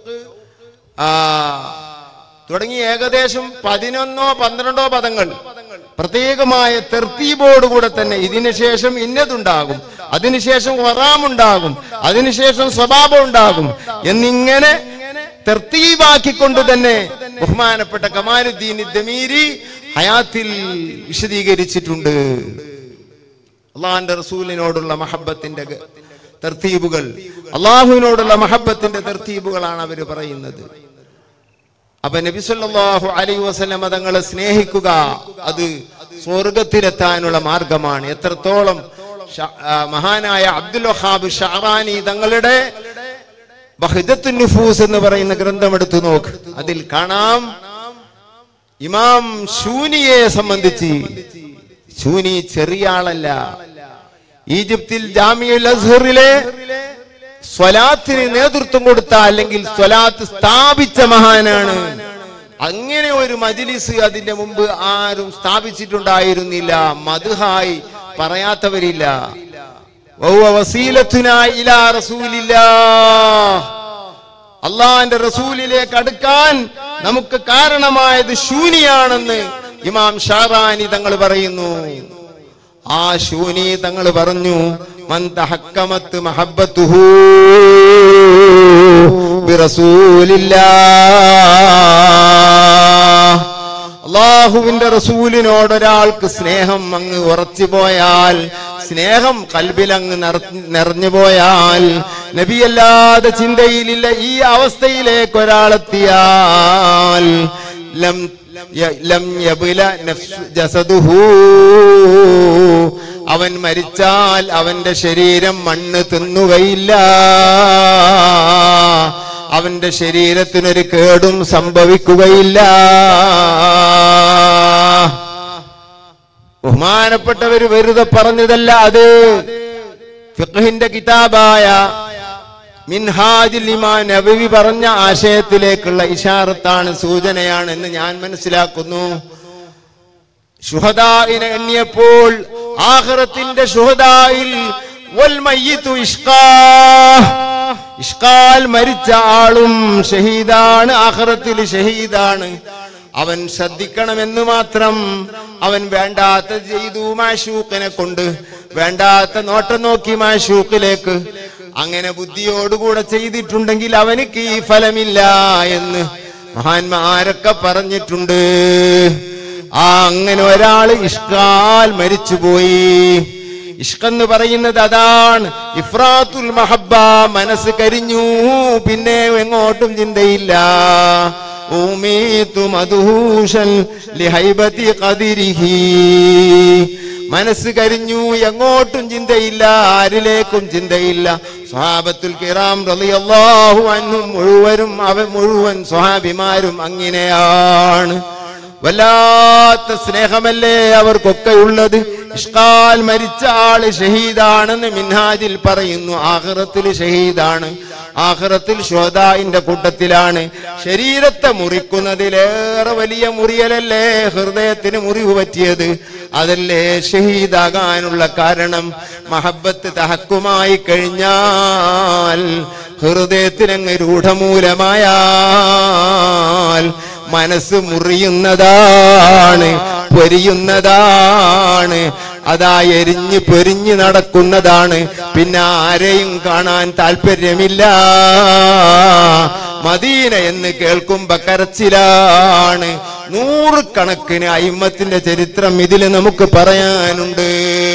ആ, തുടങ്ങി ഏകദേശം പതിനൊന്നോ പന്ത്രണ്ടോ പദങ്ങൾ പ്രത്യേകമായ തെർത്തീബോടുകൂടെ തന്നെ ഇതിനു ശേഷം ഇന്നതുണ്ടാകും അതിനുശേഷം ഒറാമുണ്ടാകും അതിനുശേഷം സ്വഭാവം ഉണ്ടാകും എന്നിങ്ങനെ തെർത്തീബാക്കിക്കൊണ്ട് തന്നെ ബഹുമാനപ്പെട്ട കമാലുദ്ദീൻ ദമീരി ഹയാത്തിൽ വിശദീകരിച്ചിട്ടുണ്ട് അള്ളാഹിന്റെ റസൂലിനോടുള്ള മഹബത്തിന്റെ ഗ- തർത്തീബുകൾ അള്ളാഹുവിനോടുള്ള മഹബത്തിന്റെ തർത്തീബുകളാണ് അവർ പറയുന്നത് അപ്പൊ നബി സല്ലല്ലാഹു അലൈഹി വസല്ലം തങ്ങളെ സ്നേഹിക്കുക അത് സ്വർഗത്തിലെത്താനുള്ള മാർഗമാണ് എത്രത്തോളം ഷ- ആ, മഹാനായ അബ്ദുൽ വഹാബ് ഷാറാനി തങ്ങളുടെ ബഹിദത്തുൻ നുഫൂസ് എന്ന് പറയുന്ന ഗ്രന്ഥം എടുത്തു നോക്ക് അതിൽ കാണാം ഇമാം ശൂനിയെ സംബന്ധിച്ച് ശൂനി ചെറിയ ആളല്ല ഈജിപ്തിൽ ജാമിയുൽ അസ്ഹറിലെ സ്വലാത്തിന് നേതൃത്വം കൊടുത്ത അല്ലെങ്കിൽ സ്വലാത്ത് സ്ഥാപിച്ച മഹാനാണ് അങ്ങനെ ഒരു മജിലിസ് അതിന്റെ മുമ്പ് ആരും സ്ഥാപിച്ചിട്ടുണ്ടായിരുന്നില്ല മധുഹായി പറയാത്തവരില്ല വഹുവ വസീലത്തുനാ ഇലാ റസൂലില്ലാഹ്. അള്ളാന്റെ റസൂലിലേക്ക് അടുക്കാൻ നമുക്ക് കാരണമായത് ശൂനിയാണെന്ന് ഇമാം ഷാറാനി തങ്ങൾ പറയുന്നു ആ ശൂനി തങ്ങൾ പറഞ്ഞു മൻ തഹക്കമത്ത് മഹബ്ബത്തുഹു ബിറസൂലില്ലാഹ്. അള്ളാഹുവിന്റെ റസൂലിനോട് ഒരാൾക്ക് സ്നേഹം അങ്ങ് ഉറച്ചു പോയാൽ സ്നേഹം കൽബിൽ അങ്ങ് നിറഞ്ഞു പോയാൽ നബിയല്ലാതെ ചിന്തയിലില്ല ഈ അവസ്ഥയിലേക്ക് ഒരാളെത്തിയാൽ ലം യ- ലം യബ്ല നഫ്സ് ജസദുഹു. അവൻ മരിച്ചാൽ അവന്റെ ശരീരം മണ്ണ് തിന്നുകയില്ല അവന്റെ ശരീരത്തിനൊരു കേടും സംഭവിക്കുകയില്ല ബഹുമാനപ്പെട്ടവര് വെറുതെ പറഞ്ഞതല്ല അത് ഫിഖ്ഹിന്റെ കിതാബായ മിൻഹാജുൽ ഇമാം നബവി പറഞ്ഞ ആശയത്തിലേക്കുള്ള ഇഷാറത്താണ് സൂചനയാണ് എന്ന് ഞാൻ മനസ്സിലാക്കുന്നു ഷുഹദായിനെ എണ്ണിയപ്പോൾ ആഖിറത്തിന്റെ ഷുഹദായിൽ വൽ മയ്യിത്തു ഇഷ്കാ ഇഷ്കാൽ മരിച്ച ആളും ഷഹീദാണ് ആഖിറത്തിൽ ഷഹീദാണ് അവൻ ശ്രദ്ധിക്കണമെന്ന് മാത്രം അവൻ വേണ്ടാത്ത ചെയ്തു മാഷൂക്കിനെ കൊണ്ട് വേണ്ടാത്ത നോട്ടം നോക്കി മാഷൂക്കിലേക്ക് അങ്ങനെ ബുദ്ധിയോടുകൂടെ ചെയ്തിട്ടുണ്ടെങ്കിൽ അവനിക്ക് ഈ ഫലമില്ല എന്ന് മഹാന്മാരൊക്കെ പറഞ്ഞിട്ടുണ്ട് ആ അങ്ങനെ ഒരാള് ഇഷ്കാൽ മരിച്ചുപോയി ഇഷ്കെന്ന് പറയുന്നത് അതാണ് ഇഫ്രാത്തുൽ മഹബ്ബ മനസ്സ് കരിഞ്ഞു പിന്നെ എങ്ങോട്ടും ചിന്തയില്ല ഊമീതു മധുഹൂഷൻ ലിഹൈബതി ഖദിരിഹി മനസ്സ് കരിഞ്ഞു എങ്ങോട്ടും ചിന്തയില്ല ആരിലേക്കും ചിന്തയില്ല സ്വഹാബത്തുൽ കിറാം റളിയല്ലാഹു അൻഹും മുഴുവനും അവ മുഴുവൻ സ്വഹാബിമാരും അങ്ങനെയാണ് വല്ലാത്ത സ്നേഹമല്ലേ അവർക്കൊക്കെ ഉള്ളത് ഇഷ്കാൽ മരിച്ച ആള് ഷഹീദാണെന്ന് മിൻഹാജിൽ പറയുന്നു ആഹ്റത്തിൽ ഷഹീദാണ് ആഹ്റത്തിൽ ശ്രോതാവിന്റെ കൂട്ടത്തിലാണ് ശരീരത്തെ മുറിക്കുന്നതിലേറെ വലിയ മുറിയലല്ലേ ഹൃദയത്തിന് മുറിവ് പറ്റിയത് അതല്ലേ ഷഹീദാകാനുള്ള കാരണം മഹബത്ത് തഹക്കുമായി കഴിഞ്ഞാൽ ഹൃദയത്തിനങ്ങ് രൂഢമൂലമായാൽ മനസ്സ് മുറിയുന്നതാണ് പൊരിയുന്നതാണ് അതാ എരിഞ്ഞ് പൊരിഞ്ഞ് നടക്കുന്നതാണ് പിന്നെ ആരെയും കാണാൻ താല്പര്യമില്ല മദീന എന്ന് കേൾക്കുമ്പോ കരച്ചിലാണ് നൂറുകണക്കിന് അയിമത്തിന്റെ ചരിത്രം ഇതിൽ നമുക്ക് പറയാനുണ്ട്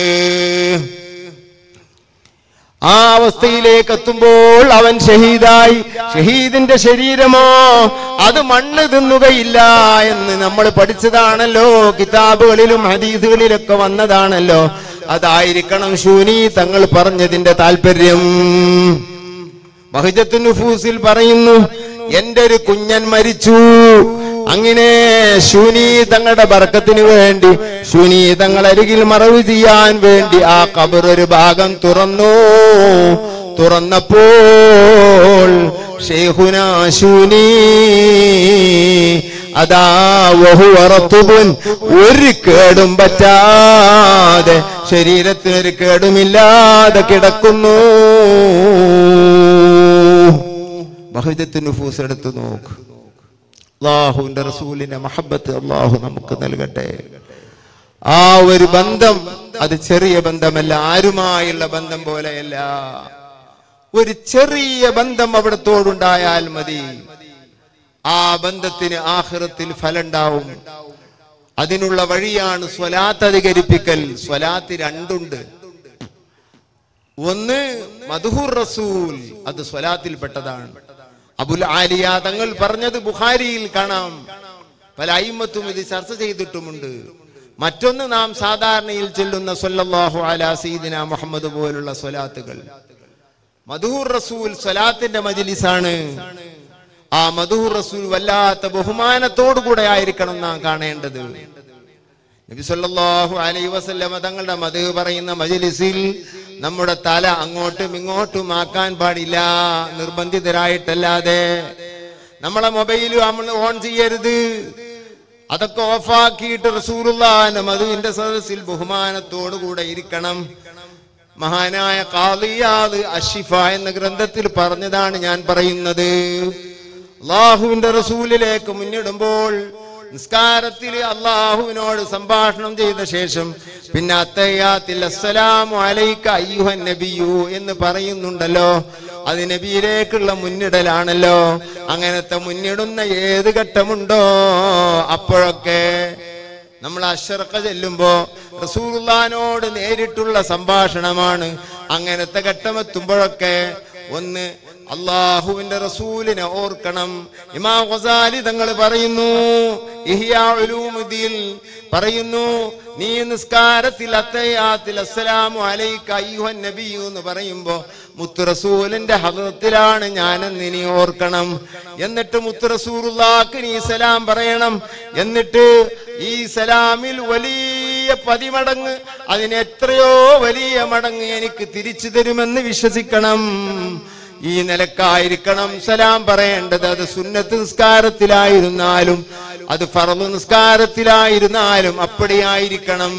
ആ അവസ്ഥയിലേക്ക് എത്തുമ്പോൾ അവൻ ഷഹീദായി ഷഹീദിന്റെ ശരീരമോ അത് മണ്ണ് തിന്നുകയില്ല എന്ന് നമ്മൾ പഠിച്ചതാണല്ലോ കിതാബുകളിലും ഹദീസുകളിലൊക്കെ വന്നതാണല്ലോ അതായിരിക്കണം ശൂനി തങ്ങൾ പറഞ്ഞതിന്റെ താല്പര്യം ബഹജത്തു നുഫൂസിൽ പറയുന്നു എന്റെ ഒരു കുഞ്ഞൻ മരിച്ചു അങ്ങനെ ശൂനി തങ്ങളുടെ ബർക്കത്തിന് വേണ്ടി ശൂനി തങ്ങളരികിൽ മറവ് ചെയ്യാൻ വേണ്ടി ആ കബർ ഒരു ഭാഗം തുറന്നു തുറന്നപ്പോൾ ഷെയ്ഖുന ശൂനി അതാ വഹുവറത്തുബുൻ ഒരു കേടും പറ്റാതെ ശരീരത്തിനൊരു കേടുമില്ലാതെ കിടക്കുന്നു ബഹുജത്ത് നുഫൂസ് എടുത്ത് നോക്ക് അള്ളാഹുവിന്റെ റസൂലിന്റെ മഹബത്ത് അള്ളാഹു നമുക്ക് നൽകട്ടെ ആ ഒരു ബന്ധം അത് ചെറിയ ബന്ധമല്ല ആരുമായുള്ള ബന്ധം പോലെയല്ല ഒരു ചെറിയ ബന്ധം അവിടത്തോടുണ്ടായാൽ മതി ആ ബന്ധത്തിന് ആഹ്റത്തിൽ ഫലുണ്ടാവും അതിനുള്ള വഴിയാണ് സ്വലാത്ത് അധികരിപ്പിക്കൽ സ്വലാത്ത് രണ്ടുണ്ട് ഒന്ന് മധുഹുർ റസൂൽ അത് സ്വലാത്തിൽപ്പെട്ടതാണ് അബുൽ ആലിയ തങ്ങൾ പറഞ്ഞത് ബുഖാരിയിൽ കാണാം പല അയിമത്തും ഇത് ചർച്ച ചെയ്തിട്ടുമുണ്ട് മറ്റൊന്ന് നാം സാധാരണയിൽ ചൊല്ലുന്ന സല്ലല്ലാഹു അലാ സീദിന മുഹമ്മദ് പോലുള്ള സ്വലാത്തുകൾ മധുഹുർ റസൂൽ സ്വലാത്തിന്റെ മജിലിസാണ് ആ മധുഹുർ റസൂൽ വല്ലാത്ത ബഹുമാനത്തോടുകൂടെ ആയിരിക്കണം നാം കാണേണ്ടത് നബി സല്ലല്ലാഹു അലൈഹി വസല്ലമ തങ്ങളുടെ മധു പറയുന്ന മജ്ലിസിൽ നമ്മുടെ തല അങ്ങോട്ടും ഇങ്ങോട്ടും ആക്കാൻ പാടില്ല നിർബന്ധിതരായിട്ടല്ലാതെ നമ്മളെ മൊബൈൽ നമ്മൾ ഓൺ ചെയ്യരുത് അതൊക്കെ ഓഫാക്കിയിട്ട് റസൂറുല്ലാന്റെ മധുവിന്റെ സദസ്സിൽ ബഹുമാനത്തോടു കൂടെ ഇരിക്കണം മഹാനായ കാളിയാദ് അഷിഫ എന്ന ഗ്രന്ഥത്തിൽ പറഞ്ഞതാണ് ഞാൻ പറയുന്നത് അള്ളാഹുവിന്റെ റസൂലിലേക്ക് മുന്നിടുമ്പോൾ നിസ്കാരത്തിൽ അള്ളാഹുവിനോട് സംഭാഷണം ചെയ്ത ശേഷം പിന്നെ അത്തയ്യാത്തിൽ അസ്സലാമു അലൈക്ക അയ്യുഹൻ നബിയു എന്ന് പറയുന്നുണ്ടല്ലോ അത് നബിയിലേക്കുള്ള മുന്നിടലാണല്ലോ അങ്ങനത്തെ മുന്നിടുന്ന ഏത് ഘട്ടമുണ്ടോ അപ്പോഴൊക്കെ നമ്മൾ അഷറക്ക ചെല്ലുമ്പോ റസൂലുള്ളാനോട് നേരിട്ടുള്ള സംഭാഷണമാണ് അങ്ങനത്തെ ഘട്ടമെത്തുമ്പോഴൊക്കെ ഒന്ന് അള്ളാഹുവിന്റെ റസൂലിനെ ഓർക്കണം ഇമാം ഗസാലി തങ്ങൾ പറയുന്നു ഇഹ്യാ ഉലൂമുദ്ദീൻ പറയുന്നു നീ നിസ്കാരത്തിൽ അത്തയാത്തിൽ അസ്സലാമു അലൈക അയ്യുഹൻ നബിയു എന്ന് പറയുമ്പോ മുത്തു റസൂലിന്റെ ഹദത്തിലാണ് ഞാനെന്ന് നീ ഓർക്കണം എന്നിട്ട് മുത്തു റസൂറുല്ലാക്ക് നീ സലാം പറയണം എന്നിട്ട് ഈ സലാമിൽ വലിയ പതിമടങ്ങ് അതിന് എത്രയോ വലിയ മടങ്ങ് എനിക്ക് തിരിച്ചു തരുമെന്ന് വിശ്വസിക്കണം ഈ നിലക്കായിരിക്കണം സലാം പറയേണ്ടത് അത് സുന്നത്ത് നിസ്കാരത്തിലായിരുന്നാലും അത് ഫറു നിസ്കാരത്തിലായിരുന്നാലും അപ്പടിയായിരിക്കണം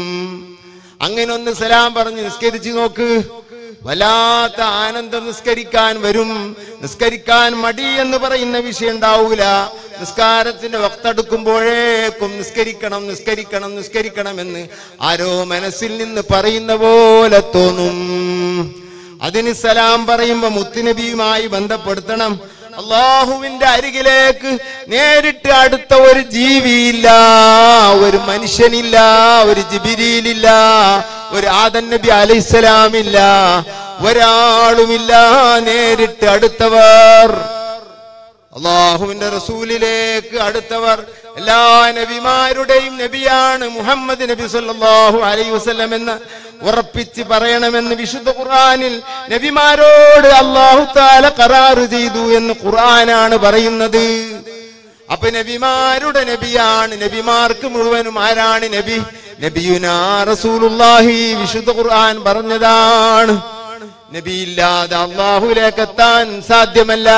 അങ്ങനെ ഒന്ന് സലാം പറഞ്ഞ് നിസ്കരിച്ചു നോക്ക് വല്ലാത്ത ആനന്ദം നിസ്കരിക്കാൻ വരും നിസ്കരിക്കാൻ മടി എന്ന് പറയുന്ന വിഷയം ഉണ്ടാവൂല നിസ്കാരത്തിന്റെ വക്തെടുക്കുമ്പോഴേക്കും നിസ്കരിക്കണം നിസ്കരിക്കണം നിസ്കരിക്കണം എന്ന് ആരോ മനസ്സിൽ നിന്ന് പറയുന്ന പോലെ തോന്നും അതിന് സലാം പറയുമ്പോ മുത്തുനബിയുമായി ബന്ധപ്പെടുത്തണം അള്ളാഹുവിന്റെ അരികിലേക്ക് നേരിട്ട് അടുത്ത ഒരു ജീവിയില്ല ഒരു മനുഷ്യനില്ല ഒരു ജിബിരിയിലില്ല ഒരു ആദൻ നബി അലൈസലാമില്ല ഒരാളുമില്ല നേരിട്ട് അടുത്തവർ അള്ളാഹുവിന്റെ റസൂലിലേക്ക് അടുത്തവർ എല്ലാ നബിമാരുടെയും നബിയാണ് മുഹമ്മദ് നബി സല്ലല്ലാഹു അലൈഹി വസല്ലം എന്ന് ഉറപ്പിച്ച് പറയണമെന്ന് വിശുദ്ധ ഖുർആനിൽ നബിമാരോട് അള്ളാഹു താല കരാറ് ചെയ്തു എന്ന് ഖുർആനാണ് പറയുന്നത് അപ്പൊ നബിമാരുടെ നബിയാണ് നബിമാർക്ക് മുഴുവനും ആരാണ് നബി നബിയുനാ റസൂലുള്ളാഹി വിശുദ്ധ ഖുർആൻ പറഞ്ഞതാണ് നബിയില്ലാതെ അള്ളാഹുലേക്ക് എത്താൻ സാധ്യമല്ല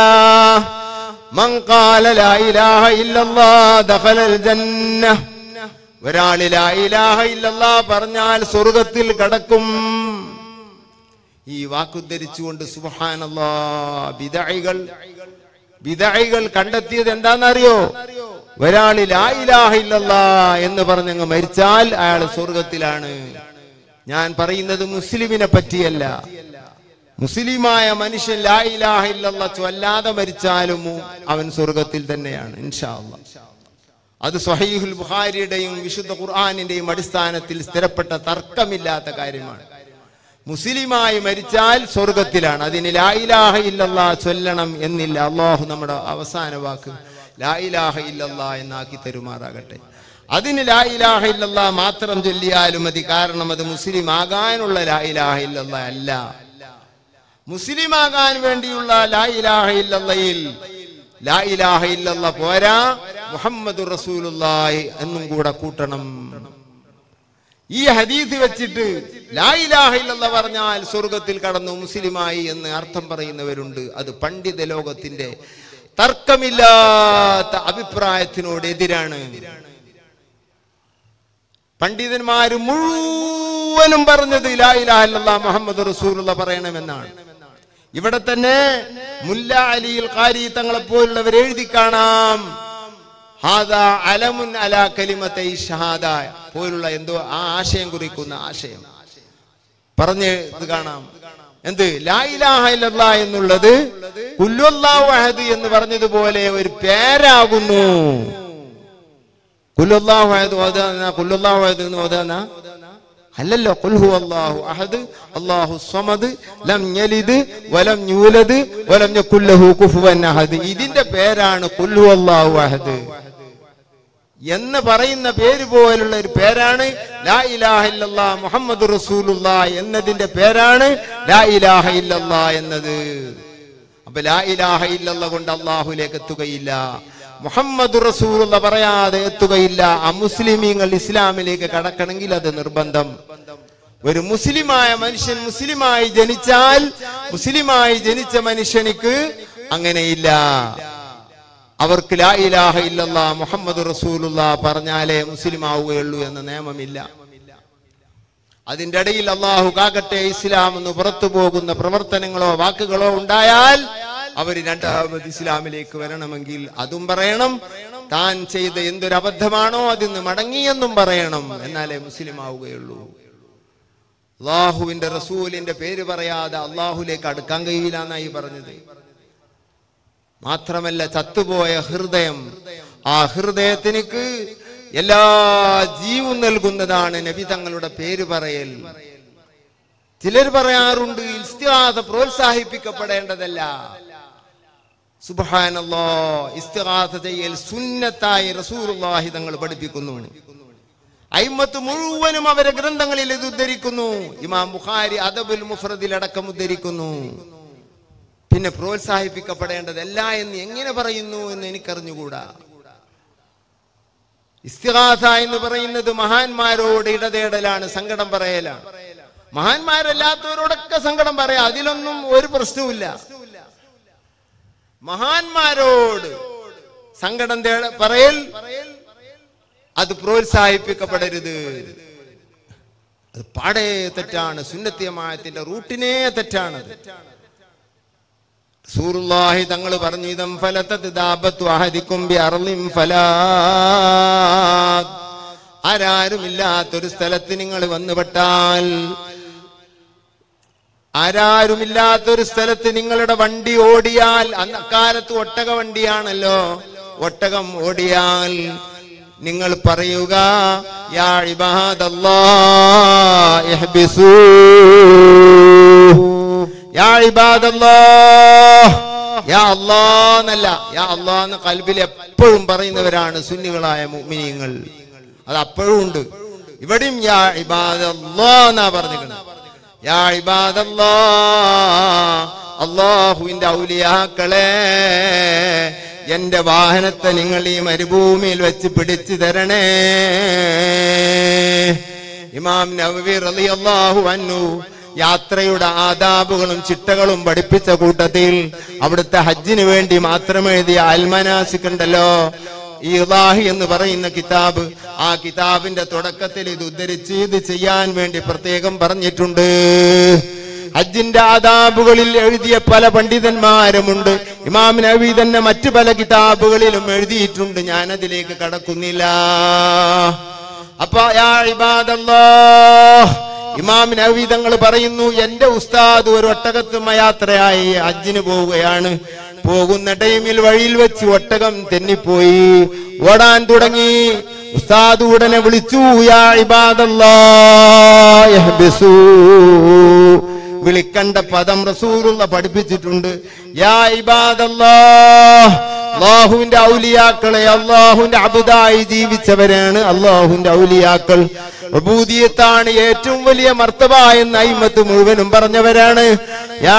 മൻ ഖാല ലാ ഇലാഹ ഇല്ലല്ലാഹ് ദഖലൽ ജന്ന ഒരാൾ ലാ ഇലാഹ ഇല്ലല്ലാഹ് പറഞ്ഞാൽ സ്വർഗത്തിൽ കടക്കും ഈ വാക്കുദ്ധരിച്ചുകൊണ്ട് സുബ്ഹാനല്ലാ ബിദഅകൾ ബിദഅകൾ കണ്ടെത്തിയത് എന്താണെന്നറിയോ ഒരാൾ ലാ ഇലാഹ ഇല്ലല്ലാ എന്ന് പറഞ്ഞങ്ങ് മരിച്ചാൽ അയാൾ സ്വർഗത്തിലാണ് ഞാൻ പറയുന്നത് മുസ്ലിമിനെ പറ്റിയല്ല മുസ്ലിമായ മനുഷ്യൻ ലാ ഇലാഹ ഇല്ലല്ലാ ചൊല്ലാതെ മരിച്ചാലും അവൻ സ്വർഗത്തിൽ തന്നെയാണ് ഇൻഷാ അല്ലാ അത് സ്വഹീഹുൽ ബുഖാരിയുടെയും വിശുദ്ധ ഖുർആാനിന്റെയും അടിസ്ഥാനത്തിൽ സ്ഥിരപ്പെട്ട തർക്കമില്ലാത്ത കാര്യമാണ് മുസ്ലിമായി മരിച്ചാൽ സ്വർഗത്തിലാണ് അതിന് ലാ ഇലാഹ ഇല്ലല്ലാ ചൊല്ലണം എന്നില്ല അള്ളാഹു നമ്മുടെ അവസാന വാക്ക് ലാ ഇലാഹ ഇല്ലല്ലാ എന്നാക്കി തരുമാറാകട്ടെ അതിന് ലാ ഇലാഹ ഇല്ലല്ലാ മാത്രം ചൊല്ലിയാലും മതി കാരണം അത് മുസ്ലിം ആകാനുള്ള ലാ ഇലാഹ ഇല്ലല്ലാ അല്ല മുസ്ലിമാകാൻ വേണ്ടിയുള്ള ലാ ഇലാഹ ഇല്ലല്ലയിൽ ലാ ഇലാഹ ഇല്ലല്ല പോരാ മുഹമ്മദ് റസൂലുള്ളാഹി എന്നും കൂടെ കൂട്ടണം ഈ ഹദീസ് വെച്ചിട്ട് ലാ ഇലാഹ ഇല്ലല്ല പറഞ്ഞാൽ സ്വർഗത്തിൽ കടന്നു മുസ്ലിമായി എന്ന് അർത്ഥം പറയുന്നവരുണ്ട് അത് പണ്ഡിത ലോകത്തിന്റെ തർക്കമില്ലാത്ത അഭിപ്രായത്തിനോട് എതിരാണ് പണ്ഡിതന്മാര് മുഴുവനും പറഞ്ഞത് ലാ ഇലാഹ ഇല്ലല്ലാ മുഹമ്മദ് റസൂലുള്ള പറയണമെന്നാണ് ഇവിടെ തന്നെ മുല്ല അലിയിൽ ഖാരി തങ്ങളെ പോലുള്ളവർ എഴുതി കാണാം ഹാദാ അലമുൻ അലാ കലിമത്തെ ഷഹാദ പോലുള്ള എന്തോ ആ ആശയം കുറിക്കുന്ന ആശയം പറഞ്ഞ് ഇത് കാണാം എന്ത് ലാ ഇലാഹ ഇല്ലല്ലാ എന്നുള്ളത് കുല്ലുല്ലാഹു അഹദ് എന്ന് പറഞ്ഞതുപോലെ ഒരു പേരാകുന്നു കുല്ലുല്ലാഹു അഹദ് ഓതാന കുല്ലുല്ലാഹു അഹദ് എന്ന് ഓതാന അല്ലല്ലോ ഖുൽ ഹു അല്ലാഹു അഹദ് അല്ലാഹു സ്വമദ് ലം യലിദ് വലം യൂലദ് വലം യകുൽ ലഹു കുഫുവൻ അഹദ് ഇതിന്റെ പേരാണ് ഖുൽ ഹു അല്ലാഹു അഹദ് എന്ന് പറയുന്ന പേര് പോലുള്ള ഒരു പേരാണ് ലാ ഇലാഹ ഇല്ലല്ലാ മുഹമ്മദ് റസൂലുള്ളാ എന്നതിന്റെ പേരാണ് ലാ ഇലാഹ ഇല്ലല്ലാ എന്നത് അപ്പൊ ലാ ഇലാഹ ഇല്ലല്ല കൊണ്ട് അള്ളാഹുലേക്ക് എത്തുകയില്ല മുഹമ്മദ് റസൂലുള്ള പറയാതെ എത്തുകയില്ല അമുസ്ലിമീങ്ങൾ ഇസ്ലാമിലേക്ക് കടക്കണമെങ്കിൽ അത് നിർബന്ധം ഒരു മുസ്ലിമായ മനുഷ്യൻ മുസ്ലിമായി ജനിച്ചാൽ മുസ്ലിമായി ജനിച്ച മനുഷ്യനിക്ക് അങ്ങനെയില്ല അവർക്ക് ലാ ഇലാഹ ഇല്ലല്ലാ മുഹമ്മദ് റസൂലുള്ള പറഞ്ഞാലേ മുസ്ലിം ആവുകയുള്ളൂ എന്ന നിയമമില്ല അതിന്റെ ഇടയിൽ അള്ളാഹു കാകട്ടെ ഇസ്ലാം എന്ന് പുറത്തു പോകുന്ന പ്രവർത്തനങ്ങളോ വാക്കുകളോ ഉണ്ടായാൽ അവർ രണ്ടാമത് ഇസ്ലാമിലേക്ക് വരണമെങ്കിൽ അതും പറയണം താൻ ചെയ്ത എന്തൊരു അബദ്ധമാണോ അതിന്ന് മടങ്ങിയെന്നും പറയണം എന്നാലേ മുസ്ലിം ആവുകയുള്ളൂ അള്ളാഹുവിന്റെ റസൂലിന്റെ പേര് പറയാതെ അള്ളാഹുലേക്ക് അടുക്കാൻ കഴിയില്ല എന്നായി പറഞ്ഞത് മാത്രമല്ല ചത്തുപോയ ഹൃദയം ആ ഹൃദയത്തിനിക്ക് എല്ലാ ജീവും നൽകുന്നതാണ് നബി തങ്ങളുടെ പേര് പറയൽ ചിലർ പറയാറുണ്ട് ഇസ്തിഹാസ പ്രോത്സാഹിപ്പിക്കപ്പെടേണ്ടതല്ല സുബഹാനല്ലോ ഇസ്തിഹാസ ചെയ്യൽ സുന്നത്തായി റസൂലുള്ളാഹി തങ്ങൾ പഠിപ്പിക്കുന്നു അയിമത്ത് മുഴുവനും അവരെ ഗ്രന്ഥങ്ങളിൽ ഇത് ഉദ്ധരിക്കുന്നു ഇമാം ബുഖാരി അദബുൽ മുഫ്രദിൽ അടക്കം ഉദ്ധരിക്കുന്നു പിന്നെ പ്രോത്സാഹിപ്പിക്കപ്പെടേണ്ടതല്ല എന്ന് എങ്ങനെ പറയുന്നു എന്ന് എനിക്കറിഞ്ഞുകൂടാ ഇസ്തിഹാസ എന്ന് പറയുന്നത് മഹാന്മാരോട് ഇടതേടലാണ് സങ്കടം പറയലാണ് മഹാന്മാരല്ലാത്തവരോടൊക്കെ സങ്കടം പറയാം അതിലൊന്നും ഒരു പ്രശ്നവുമില്ല മഹാന്മാരോട് സങ്കടം തേട പറയൽ അത് പ്രോത്സാഹിപ്പിക്കപ്പെടരുത് അത് പാടേ തെറ്റാണ് സുന്നത്തിയമായത്തിന്റെ റൂട്ടിനെ തെറ്റാണത് സൂറുല്ലാഹി തങ്ങൾ പറഞ്ഞു ഇതം ഫലത്തത് ദാബത്തു അഹദിക്കും ബി അർളിം ഫലാ ആരാരുമില്ലാത്തൊരു സ്ഥലത്ത് നിങ്ങൾ വന്നുപെട്ടാൽ ആരാരുമില്ലാത്തൊരു സ്ഥലത്ത് നിങ്ങളുടെ വണ്ടി ഓടിയാൽ അന്ന് അക്കാലത്ത് ഒട്ടക വണ്ടിയാണല്ലോ ഒട്ടകം ഓടിയാൽ നിങ്ങൾ പറയുക യാ ഇബാദല്ലാഹ് ഇഹ്ബിസൂ യാ ഇബാദല്ലാഹ് യാ അല്ലാഹ് എന്നല്ല യാ അല്ലാഹ് എന്ന് കൽബിൽ എപ്പോഴും പറയുന്നവരാണ് സുന്നികളായ മുഅ്മിനീങ്ങൾ അത് അപ്പോഴും ഉണ്ട് ഇവിടെയും യാ ഇബാദല്ലാഹ് എന്നാ പറഞ്ഞിരിക്കുന്നത് യാ ഇബാദല്ലാഹ് അള്ളാഹുവിന്റെ ഔലിയാക്കളെ എന്റെ വാഹനത്തെ നിങ്ങൾ ഈ മരുഭൂമിയിൽ വെച്ച് പിടിച്ചു തരണേ ഇമാം നവവി റളിയല്ലാഹു അൻഹു യാത്രയുടെ ആദാബുകളും ചിട്ടകളും പഠിപ്പിച്ച കൂട്ടത്തിൽ അവിടുത്തെ ഹജ്ജിന് വേണ്ടി മാത്രം എഴുതിയ അൽമനാസിക് ഉണ്ടല്ലോ ഇലാഹി എന്ന് പറയുന്ന കിതാബ് ആ കിതാബിന്റെ തുടക്കത്തിൽ ഇത് ഉദ്ധരിച്ച് ഇത് ചെയ്യാൻ വേണ്ടി പ്രത്യേകം പറഞ്ഞിട്ടുണ്ട് ഹജ്ജിന്റെ ആദാബുകളിൽ എഴുതിയ പല പണ്ഡിതന്മാരുമുണ്ട് ഇമാം നബി തന്നെ മറ്റു പല കിതാബുകളിലും എഴുതിയിട്ടുണ്ട് ഞാൻ അതിലേക്ക് കടക്കുന്നില്ല അപ്പൊ യാ ഇബാദല്ലാഹ് ഇമാം നബി തങ്ങൾ പറയുന്നു എന്റെ ഉസ്താദ് ഒരു ഒട്ടകത്തുമ യാത്രയായി ഹജ്ജിന് പോവുകയാണ് പോകുന്ന ടൈമിൽ വഴിയിൽ വെച്ച് ഒട്ടകം തെന്നിപ്പോയി ഓടാൻ തുടങ്ങി ഉസ്താദ് ഉടനെ വിളിച്ചു യാ ഇബാദല്ലാഹ് ഇഹ്ബിസൂ വിളിക്കണ്ട പദം റസൂലുള്ള പഠിപ്പിച്ചിട്ടുണ്ട് യാ ഇബാദല്ലാഹ് അള്ളാഹുവിന്റെ ഔലിയാക്കളെ അള്ളാഹുവിന്റെ അബുദായി ജീവിച്ചവരാണ് അള്ളാഹുവിന്റെ ഔലിയാക്കൾ പ്രഭൂതിയത്താണ് ഏറ്റവും വലിയ മർത്തബ എന്ന് അയിമത്ത് മുഴുവനും പറഞ്ഞവരാണ് യാ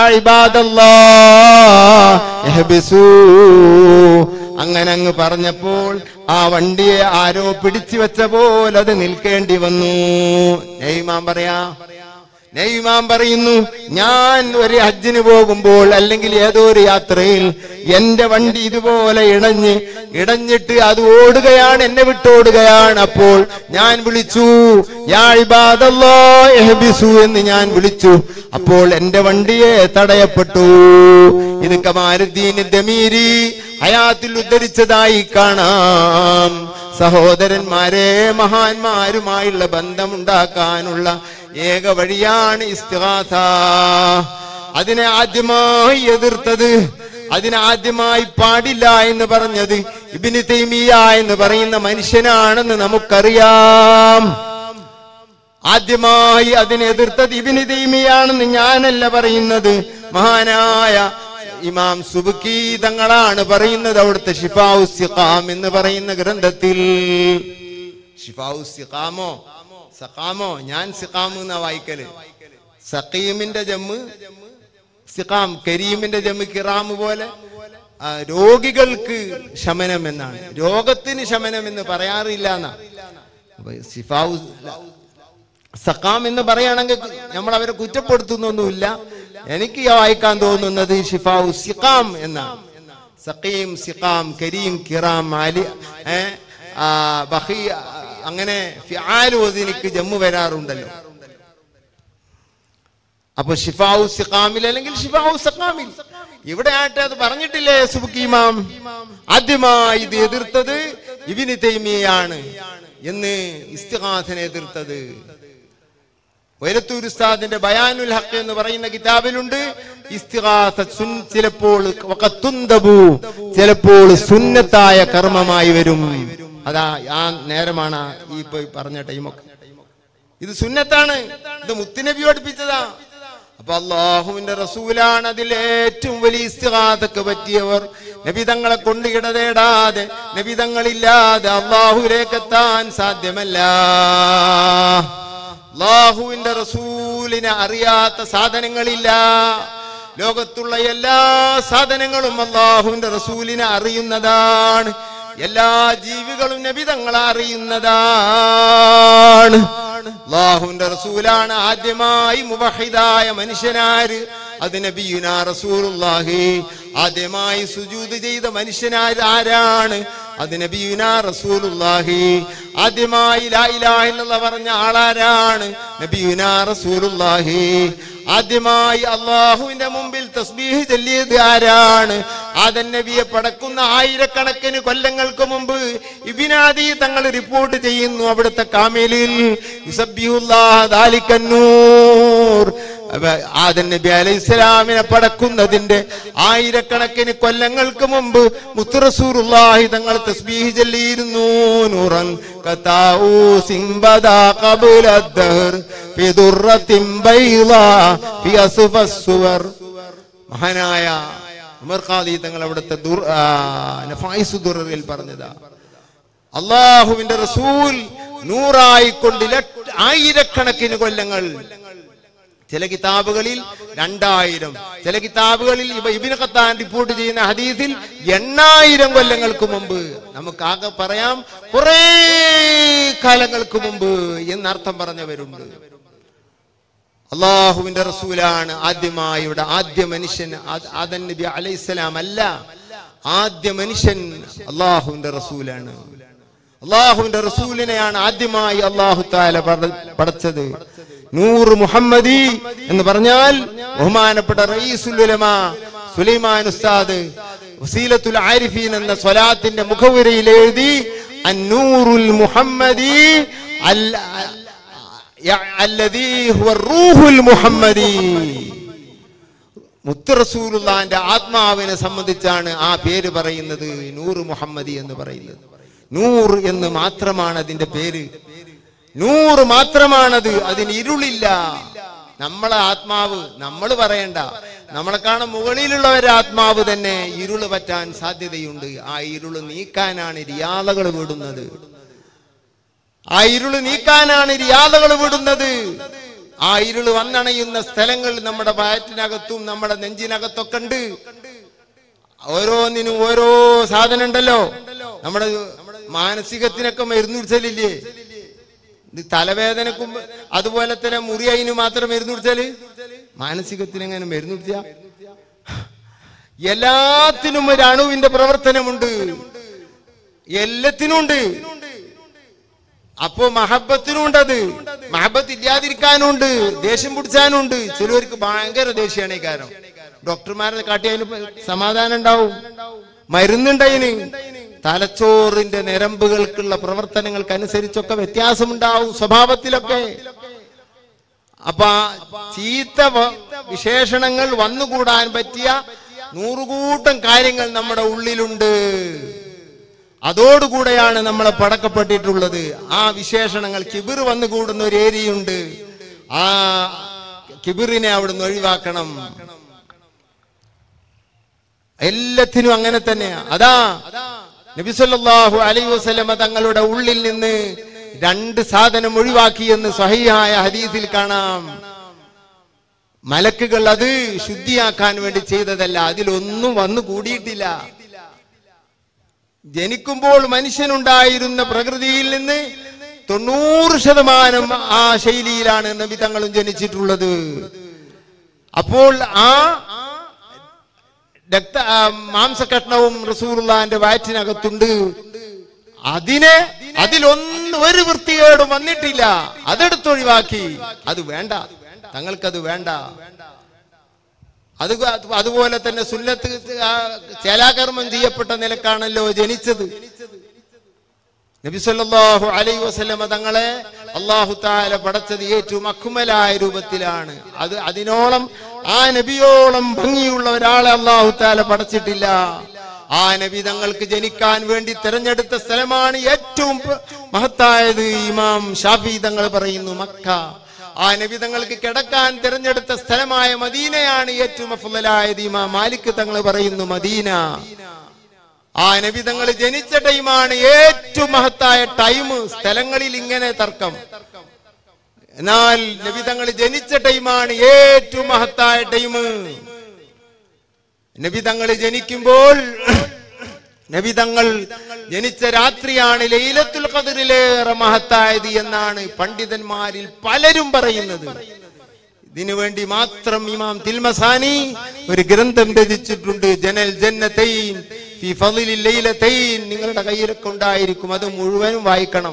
ഇബാദല്ലാഹ് ഇഹ്ബിസൂ. അങ്ങനെ അങ്ങ് പറഞ്ഞപ്പോൾ ആ വണ്ടിയെ ആരോ പിടിച്ചു വെച്ച പോലെ അത് നിൽക്കേണ്ടി വന്നു നെയ്മാൻ പറയാ നെയ്മാൻ പറയുന്നു ഞാൻ ഒരു ഹജ്ജിന് പോകുമ്പോൾ അല്ലെങ്കിൽ ഏതോ ഒരു യാത്രയിൽ എന്റെ വണ്ടി ഇതുപോലെ ഇണഞ്ഞ് ഇടഞ്ഞിട്ട് അത് ഓടുകയാണ് എന്നെ വിട്ടോടുകയാണ് അപ്പോൾ ഞാൻ വിളിച്ചു യാ ഇബാദല്ലാഹ് ഇഹ്ബിസൂ എന്ന് ഞാൻ വിളിച്ചു അപ്പോൾ എന്റെ വണ്ടിയെ തടയപ്പെട്ടു ഇത് കമാരുദ്ദീൻ ദമീരി ഹയാത്തിൽ ഉദ്ധരിച്ചതായി കാണാം സഹോദരന്മാരെ മഹാന്മാരുമായുള്ള ബന്ധമുണ്ടാക്കാനുള്ള ഏക വഴിയാണ് ഇസ്തിഹാസ അതിനെ ആദ്യമായി എതിർത്തത് അതിനെ ആദ്യമായി പാടില്ല എന്ന് പറഞ്ഞത് ഇബിന് തൈമിയ എന്ന് പറയുന്ന മനുഷ്യനാണെന്ന് നമുക്കറിയാം ആദ്യമായി അതിനെ എതിർത്തത് ഇബിന് തൈമിയാണെന്ന് ഞാനല്ല പറയുന്നത് മഹാനായ ഇമാം സുബുക്കി തങ്ങളാണ് പറയുന്നത് അവിടുത്തെ ഷിഫാഉ സിഖാം എന്ന് പറയുന്ന ഗ്രന്ഥത്തിൽ ഷിഫാഉ സിഖാമോ സഖാമോ ഞാൻ സിഖാം എന്നാ വായിക്കല് സഖീമിന്റെ ജമ്മ് സിഖാം കരീമിന്റെ ജമ്മ് കിറാമ് പോലെ ആ, രോഗികൾക്ക് ശമനം എന്നാണ് രോഗത്തിന് ശമനം എന്ന് പറയാറില്ല എന്നാ അപ്പൊ സിഫാവു സഖാം എന്ന് പറയുകയാണെങ്കിൽ നമ്മൾ അവരെ കുറ്റപ്പെടുത്തുന്നൊന്നുമില്ല എനിക്ക് വായിക്കാൻ തോന്നുന്നത് ഷിഫാവു സിഖാം എന്നാണ് സഖീം സിഖാം കരീം കിറാം അലി ഏ, ആ, ബഹി അങ്ങനെ ഫിആലുവദിനിക്ക് ജമ്മു വരാറുണ്ടല്ലോ അപ്പൊ ഷിഫാവു സിഖാമിൽ അല്ലെങ്കിൽ ഷിഫാവു സഖാമിൽ ഇവിടെ ആയിട്ട് അത് പറഞ്ഞിട്ടില്ലേ സുബുക്ക് ഇമാം ആദ്യമായി ഇത് എതിർത്തത് ഇബിന് തൈമിയാണ് എന്ന് ഇസ്തിഹാസിനെ എതിർത്തത് വൈരത്തൂർ ഉസ്താദിന്റെ ബയാനുൽ ഹക്ക് എന്ന് പറയുന്ന കിതാബിലുണ്ട് ഇസ്തിഹാസ സുൻ ചിലപ്പോൾ വഖത്തുന്തബു, ചിലപ്പോൾ സുന്നത്തായ കർമ്മമായി വരും അതാ ആ നേരമാണ് ഈ ഇപ്പൊ പറഞ്ഞ ടൈമൊക്കെ ഇത് സുന്നത്താണ് ഇത് മുത്തുനബി പഠിപ്പിച്ചതാ അപ്പൊ അള്ളാഹുവിന്റെ റസൂലാണ് അതിൽ ഏറ്റവും വലിയ ഇസ്തിഹാദക്ക് പറ്റിയവർ നബി തങ്ങളെ കൊണ്ട് ഇടതേടാതെ നബി തങ്ങളില്ലാതെ അള്ളാഹുവിലേക്ക് എത്താൻ സാധ്യമല്ല അള്ളാഹുവിന്റെ റസൂലിനെ അറിയാത്ത സാധനങ്ങളില്ല ലോകത്തുള്ള എല്ലാ സാധനങ്ങളും അള്ളാഹുവിന്റെ റസൂലിനെ അറിയുന്നതാണ് എല്ലാ ജീവികളും നബി തങ്ങളെ അറിയുന്നതാണ് അള്ളാഹുവിന്റെ റസൂലാണ് ആദ്യമായി മുവഹിദായ മനുഷ്യനാര് അത് നബിയുനാ റസൂലുള്ളാഹി ആദ്യമായി സുജൂദ് ചെയ്ത മനുഷ്യനാര് ആരാണ് അത് നബിയുനാ റസൂലുള്ളാഹി ആദ്യമായി ലാ ഇലാഹ ഇല്ലല്ലാഹ് പറഞ്ഞ ആളാരാണ് നബിയുനാ റസൂലുള്ളാഹി ആദ്യമായി അള്ളാഹുവിന്റെ മുമ്പിൽ തസ്ബീഹ് ചൊല്ലിയത് ആരാണ് ആദൻ നബിയെ പടക്കുന്ന ആയിരക്കണക്കിന് കൊല്ലങ്ങൾക്ക് മുമ്പ് ഇബിനാദി തങ്ങൾ റിപ്പോർട്ട് ചെയ്യുന്നു അവിടുത്തെ കാമിലിൽ യുസബ്ബിഹുല്ലാഹ് ദാലിക്കന്നൂർ അപ്പൊ ആദൻ നബി അലൈഹി ഇസ്ലാമിനെ പടക്കുന്നതിന്റെ ആയിരക്കണക്കിന് കൊല്ലങ്ങൾക്ക് മുമ്പ് മുത്തുറസൂറുല്ലാഹി തങ്ങൾ തസ്ബീഹ് ചൊല്ലിയിരുന്നു നൂറൻ കതാഊ സിംബദാ ഖബല الدهر في ذرة بيضاء في أصف الصور മഹാനായ ഉമർ ഖാദി തങ്ങൾ അവിടുത്തെ ദുർ- ആ, നഫായിസു ദുററിൽ പറഞ്ഞതാ അള്ളാഹുവിന്റെ റസൂൽ നൂറായിക്കൊണ്ട് ലക്ഷ- ആയിരക്കണക്കിന് കൊല്ലങ്ങൾ ചില കിതാബുകളിൽ രണ്ടായിരം ചില കിതാബുകളിൽ ഇവ ഇബിന് ഖത്താൻ റിപ്പോർട്ട് ചെയ്യുന്ന ഹദീസിൽ എണ്ണായിരം കൊല്ലങ്ങൾക്ക് മുമ്പ് നമുക്ക് ആകെ പറയാം കുറേ കാലങ്ങൾക്ക് മുമ്പ് എന്നർത്ഥം പറഞ്ഞവരുണ്ട് അള്ളാഹുവിന്റെ റസൂലാണ് ആദ്യമായി ഇവിടെ ആദ്യ മനുഷ്യൻ ആ- ആദൻ നബി അലൈഹിസ്സലാം അല്ല ആദ്യ മനുഷ്യൻ അള്ളാഹുവിന്റെ റസൂലാണ് അള്ളാഹുവിന്റെ റസൂലിനെയാണ് ആദ്യമായി അള്ളാഹു താല പട- പടച്ചത് നൂറ് മുഹമ്മദി എന്ന് പറഞ്ഞാൽ ബഹുമാനപ്പെട്ട റയീസുൽ ഉലമ സുലൈമാൻ ഉസ്താദ് വസീലത്തുൽ ആരിഫീൻ എന്ന സ്വലാത്തിന്റെ മുഖവുരയിൽ എഴുതി അന്നൂറുൽ മുഹമ്മദി അൽ യ- അല്ലദീ ഹുവ റൂഹുൽ മുഹമ്മദി മുത്ത് റസൂലുള്ളാന്റെ ആത്മാവിനെ സംബന്ധിച്ചാണ് ആ പേര് പറയുന്നത് നൂറ് മുഹമ്മദി എന്ന് പറയുന്നത് നൂർ എന്ന് മാത്രമാണ് അതിന്റെ പേര് നൂറ് മാത്രമാണത് അതിന് ഇരുളില്ല നമ്മളെ ആത്മാവ് നമ്മൾ പറയണ്ട നമ്മളെക്കാണ് മുകളിലുള്ളവരുടെ ആത്മാവ് തന്നെ ഇരുള് പറ്റാൻ സാധ്യതയുണ്ട് ആ ഇരുള് നീക്കാനാണ് റിയാദകൾ വിടുന്നത് ആ ഇരുള് നീക്കാനാണ് റിയാദകൾ വിടുന്നത് ആ ഇരുള് വന്നണയുന്ന സ്ഥലങ്ങൾ നമ്മുടെ വയറ്റിനകത്തും നമ്മുടെ നെഞ്ചിനകത്തൊക്കെ ഉണ്ട് ഓരോന്നിനും ഓരോ സാധനം ഉണ്ടല്ലോ നമ്മുടെ മാനസികത്തിനൊക്കെ മരുന്ന് കുടിച്ചലില്ലേ ഇത് തലവേദനക്കും അതുപോലെ തന്നെ മുറി അതിന് മാത്രം മരുന്ന് കുടിച്ചാല് മാനസികത്തിന് എങ്ങനെ മരുന്ന് കുടിച്ച എല്ലാത്തിനും ഒരു അണുവിന്റെ പ്രവർത്തനമുണ്ട് എല്ലാത്തിനും ഉണ്ട് അപ്പോ മഹബത്തിനുണ്ടത് മഹബത്ത് ഇല്ലാതിരിക്കാനുണ്ട് ദേഷ്യം പിടിച്ചാനുണ്ട് ചിലവർക്ക് ഭയങ്കര ദേഷ്യമാണ് ഈ കാരണം ഡോക്ടർമാരെ കാട്ടി അതിന് സമാധാനം ഉണ്ടാവും മരുന്നുണ്ട് അതിന് തലച്ചോറിന്റെ ഞരമ്പുകൾക്കുള്ള പ്രവർത്തനങ്ങൾക്ക് അനുസരിച്ചൊക്കെ വ്യത്യാസമുണ്ടാവും സ്വഭാവത്തിലൊക്കെ അപ്പൊ ആ ചീത്ത വ- വിശേഷണങ്ങൾ വന്നുകൂടാൻ പറ്റിയ നൂറുകൂട്ടം കാര്യങ്ങൾ നമ്മുടെ ഉള്ളിലുണ്ട് അതോടുകൂടെയാണ് നമ്മളെ പടക്കപ്പെട്ടിട്ടുള്ളത് ആ വിശേഷണങ്ങൾ കിബിർ വന്നു കൂടുന്ന ഒരു ഏരിയയുണ്ട് ആ കിബിറിനെ അവിടുന്ന് ഒഴിവാക്കണം എല്ലാത്തിനും അങ്ങനെ തന്നെയാ അതാ നബിസല്ലാഹു അലൈ വസല്ലമ തങ്ങളുടെ ഉള്ളിൽ നിന്ന് രണ്ട് സാധനം ഒഴിവാക്കിയെന്ന് സഹിയായ ഹദീസിൽ കാണാം മലക്കുകൾ അത് ശുദ്ധിയാക്കാൻ വേണ്ടി ചെയ്തതല്ല അതിലൊന്നും വന്നു കൂടിയിട്ടില്ല ജനിക്കുമ്പോൾ മനുഷ്യനുണ്ടായിരുന്ന പ്രകൃതിയിൽ നിന്ന് തൊണ്ണൂറ് ശതമാനം ആ ശൈലിയിലാണ് നബി തങ്ങളും ജനിച്ചിട്ടുള്ളത് അപ്പോൾ ആ രക്ത ആ, മാംസകഷ്ണവും റസൂറുള്ളാന്റെ വയറ്റിനകത്തുണ്ട് അതിനെ അതിലൊന്നും ഒരു വൃത്തികേടും വന്നിട്ടില്ല അതെടുത്തൊഴിവാക്കി അത് വേണ്ട തങ്ങൾക്കത് വേണ്ട അത് അതുപോലെ തന്നെ സുന്നത്ത് ആ, ചേലാകർമ്മം ചെയ്യപ്പെട്ട നിലക്കാണല്ലോ ജനിച്ചത് നബിസല്ലാഹു അലൈ വസല്ലമ തങ്ങളെ അള്ളാഹു താല പടച്ചത് ഏറ്റവും അക്കുമലായ രൂപത്തിലാണ് അത് അതിനോളം ആ നബിയോളം ഭംഗിയുള്ള ഒരാളെ അള്ളാഹു താല പടച്ചിട്ടില്ല ആ നബി തങ്ങൾക്ക് ജനിക്കാൻ വേണ്ടി തിരഞ്ഞെടുത്ത സ്ഥലമാണ് ഏറ്റവും പ്ര- മഹത്തായത് ഇമാം ഷാഫി തങ്ങൾ പറയുന്നു മക്ക ആ നബി തങ്ങൾക്ക് കിടക്കാൻ തിരഞ്ഞെടുത്ത സ്ഥലമായ മദീനയാണ് ഏറ്റവും അഫ്ളലായത് ഇമാം മാലിക് തങ്ങൾ പറയുന്നു മദീന ആ നബി തങ്ങൾ ജനിച്ച ടൈമാണ് ഏറ്റവും മഹത്തായ ടൈം സ്ഥലങ്ങളിൽ ഇങ്ങനെ തർക്കം എന്നാൽ നബി തങ്ങൾ ജനിച്ച ടൈമാണ് ഏറ്റവും മഹത്തായ ടൈം നബി തങ്ങൾ ജനിക്കുമ്പോൾ നബി തങ്ങൾ ജനിച്ച രാത്രിയാണ് ലൈലത്തുൽ ഖദറിലേറെ മഹത്തായത് എന്നാണ് പണ്ഡിതന്മാരിൽ പലരും പറയുന്നത് ഇതിനു വേണ്ടി മാത്രം ഇമാം തിൽമസാനി ഒരു ഗ്രന്ഥം രചിച്ചിട്ടുണ്ട് ജനൽ ജന്നതൈൻ ഫി ഫളിലിൽ ലൈലതൈൻ നിങ്ങളുടെ കയ്യിലൊക്കെ ഉണ്ടായിരിക്കും അത് മുഴുവനും വായിക്കണം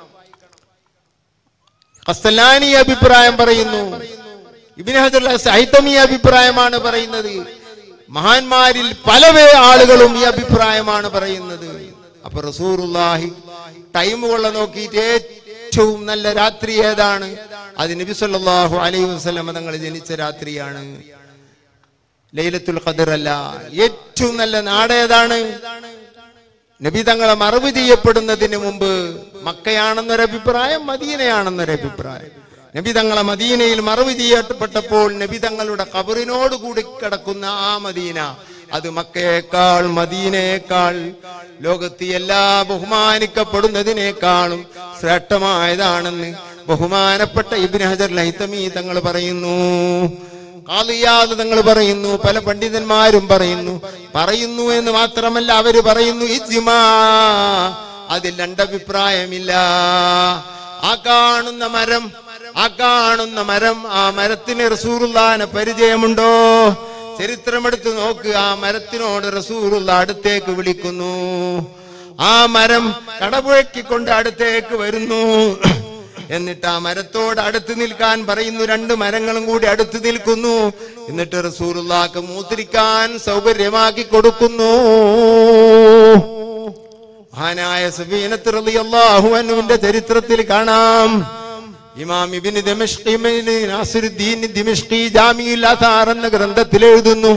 ഖസ്തലാനി അഭിപ്രായം പറയുന്നു ഇബിൻ ഹജർ സൈതമി അഭിപ്രായമാണ് പറയുന്നത് മഹാന്മാരിൽ പല വേ- ആളുകളും ഈ അഭിപ്രായമാണ് പറയുന്നത് അപ്പൊ റസൂറുല്ലാഹി ടൈമുകളെ നോക്കിയിട്ട് ഏറ്റവും നല്ല രാത്രി ഏതാണ് അത് നബി സല്ലല്ലാഹു അലൈഹി വസല്ലം തങ്ങൾ ജനിച്ച രാത്രിയാണ് ലൈലത്തുൽ ഖദർ അല്ല ഏറ്റവും നല്ല നാട് ഏതാണ് നബി തങ്ങളെ മറവ് ചെയ്യപ്പെടുന്നതിന് മുമ്പ് മക്കയാണെന്നൊരഭിപ്രായം മദീനയാണെന്നൊരഭിപ്രായം നബി തങ്ങളെ മദീനയിൽ മറവ് ചെയ്യപ്പെട്ടപ്പോൾ നബി തങ്ങളുടെ കബറിനോട് കൂടി കിടക്കുന്ന ആ മദീന അത് മക്കയേക്കാൾ മദീനയേക്കാൾ ലോകത്ത് എല്ലാ ബഹുമാനിക്കപ്പെടുന്നതിനേക്കാളും ശ്രേഷ്ഠമായതാണെന്ന് ബഹുമാനപ്പെട്ട ഇബ്നു ഹജർ ലൈത്തമി തങ്ങൾ പറയുന്നു കാളിയാത് തങ്ങൾ പറയുന്നു പല പണ്ഡിതന്മാരും പറയുന്നു പറയുന്നു എന്ന് മാത്രമല്ല അവര് പറയുന്നു ഇജ്മാ അതിൽ രണ്ടഭിപ്രായമില്ല ആ കാണുന്ന മരം ആ കാണുന്ന മരം ആ മരത്തിന് റസൂറുല്ലാനെ പരിചയമുണ്ടോ ചരിത്രമെടുത്ത് നോക്ക് ആ മരത്തിനോട് റസൂറുള്ള അടുത്തേക്ക് വിളിക്കുന്നു ആ മരം കടപുഴക്കിക്കൊണ്ട് അടുത്തേക്ക് വരുന്നു എന്നിട്ട് ആ മരത്തോട് അടുത്ത് നിൽക്കാൻ പറയുന്നു രണ്ട് മരങ്ങളും കൂടി അടുത്ത് നിൽക്കുന്നു എന്നിട്ട് റസൂറുള്ളാക്ക് മൂത്രിക്കാൻ സൗകര്യമാക്കി കൊടുക്കുന്നു മഹാനായ സഫീനത്ത് റളിയല്ലാഹു അൻഹുവിന്റെ ചരിത്രത്തിൽ കാണാം ഇമാം ഇബ്നു ദമിഷ്കി ഇബ്നു നാസിറുദ്ദീൻ ദിമിഷ്കി ജാമിഉൽ അസാർ എന്ന ഗ്രന്ഥത്തിൽ എഴുതുന്നു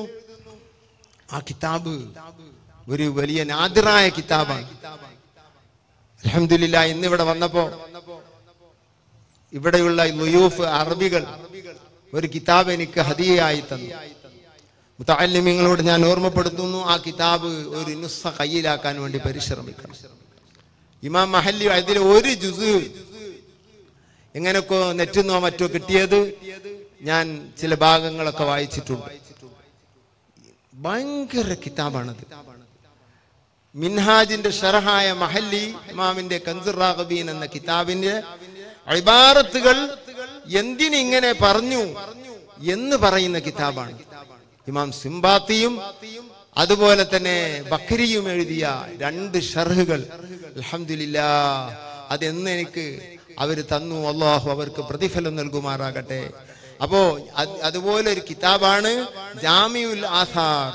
ആ കിതാബ് ഒരു വലിയ നാദിറായ കിതാബാണ് അൽഹംദുലില്ലാ ഇന്നിവിടെ വന്നപ്പോ ഇവിടെയുള്ള ലുയൂഫ് അറബികൾ ഒരു കിതാബ് എനിക്ക് ഹദിയയായി തന്നു മുത്തല്ലിമിങ്ങളോട് ഞാൻ ഓർമ്മപ്പെടുത്തുന്നു ആ കിതാബ് ഒരു നുസ്സ കയ്യിലാക്കാൻ വേണ്ടി പരിശ്രമിക്കണം ഇമാം മഹല്ലി അതിൽ ഒരു ജുസ് എങ്ങനെയൊക്കെ നെറ്റുന്നോ മറ്റോ കിട്ടിയത് ഞാൻ ചില ഭാഗങ്ങളൊക്കെ വായിച്ചിട്ടുണ്ട് ഭയങ്കര കിതാബാണത് മിൻഹാജിന്റെ ഷറഹായ മഹല്ലി ഇമാമിന്റെ കൻസുറാഖബീൻ എന്ന കിതാബിന്റെ അഴിബാറത്തുകൾ എന്തിനിങ്ങനെ പറഞ്ഞു എന്ന് പറയുന്ന കിതാബാണ് ഇമാം സിംബാത്തിയും അതുപോലെ തന്നെ ബക്രിയും എഴുതിയ രണ്ട് ഷർഹുകൾ അൽഹംദുലില്ലാ അതെന്ന് എനിക്ക് അവര് തന്നു അള്ളാഹു അവർക്ക് പ്രതിഫലം നൽകുമാറാകട്ടെ അപ്പോ അത് അതുപോലെ ഒരു കിതാബാണ് ജാമിയുൽ ആസാർ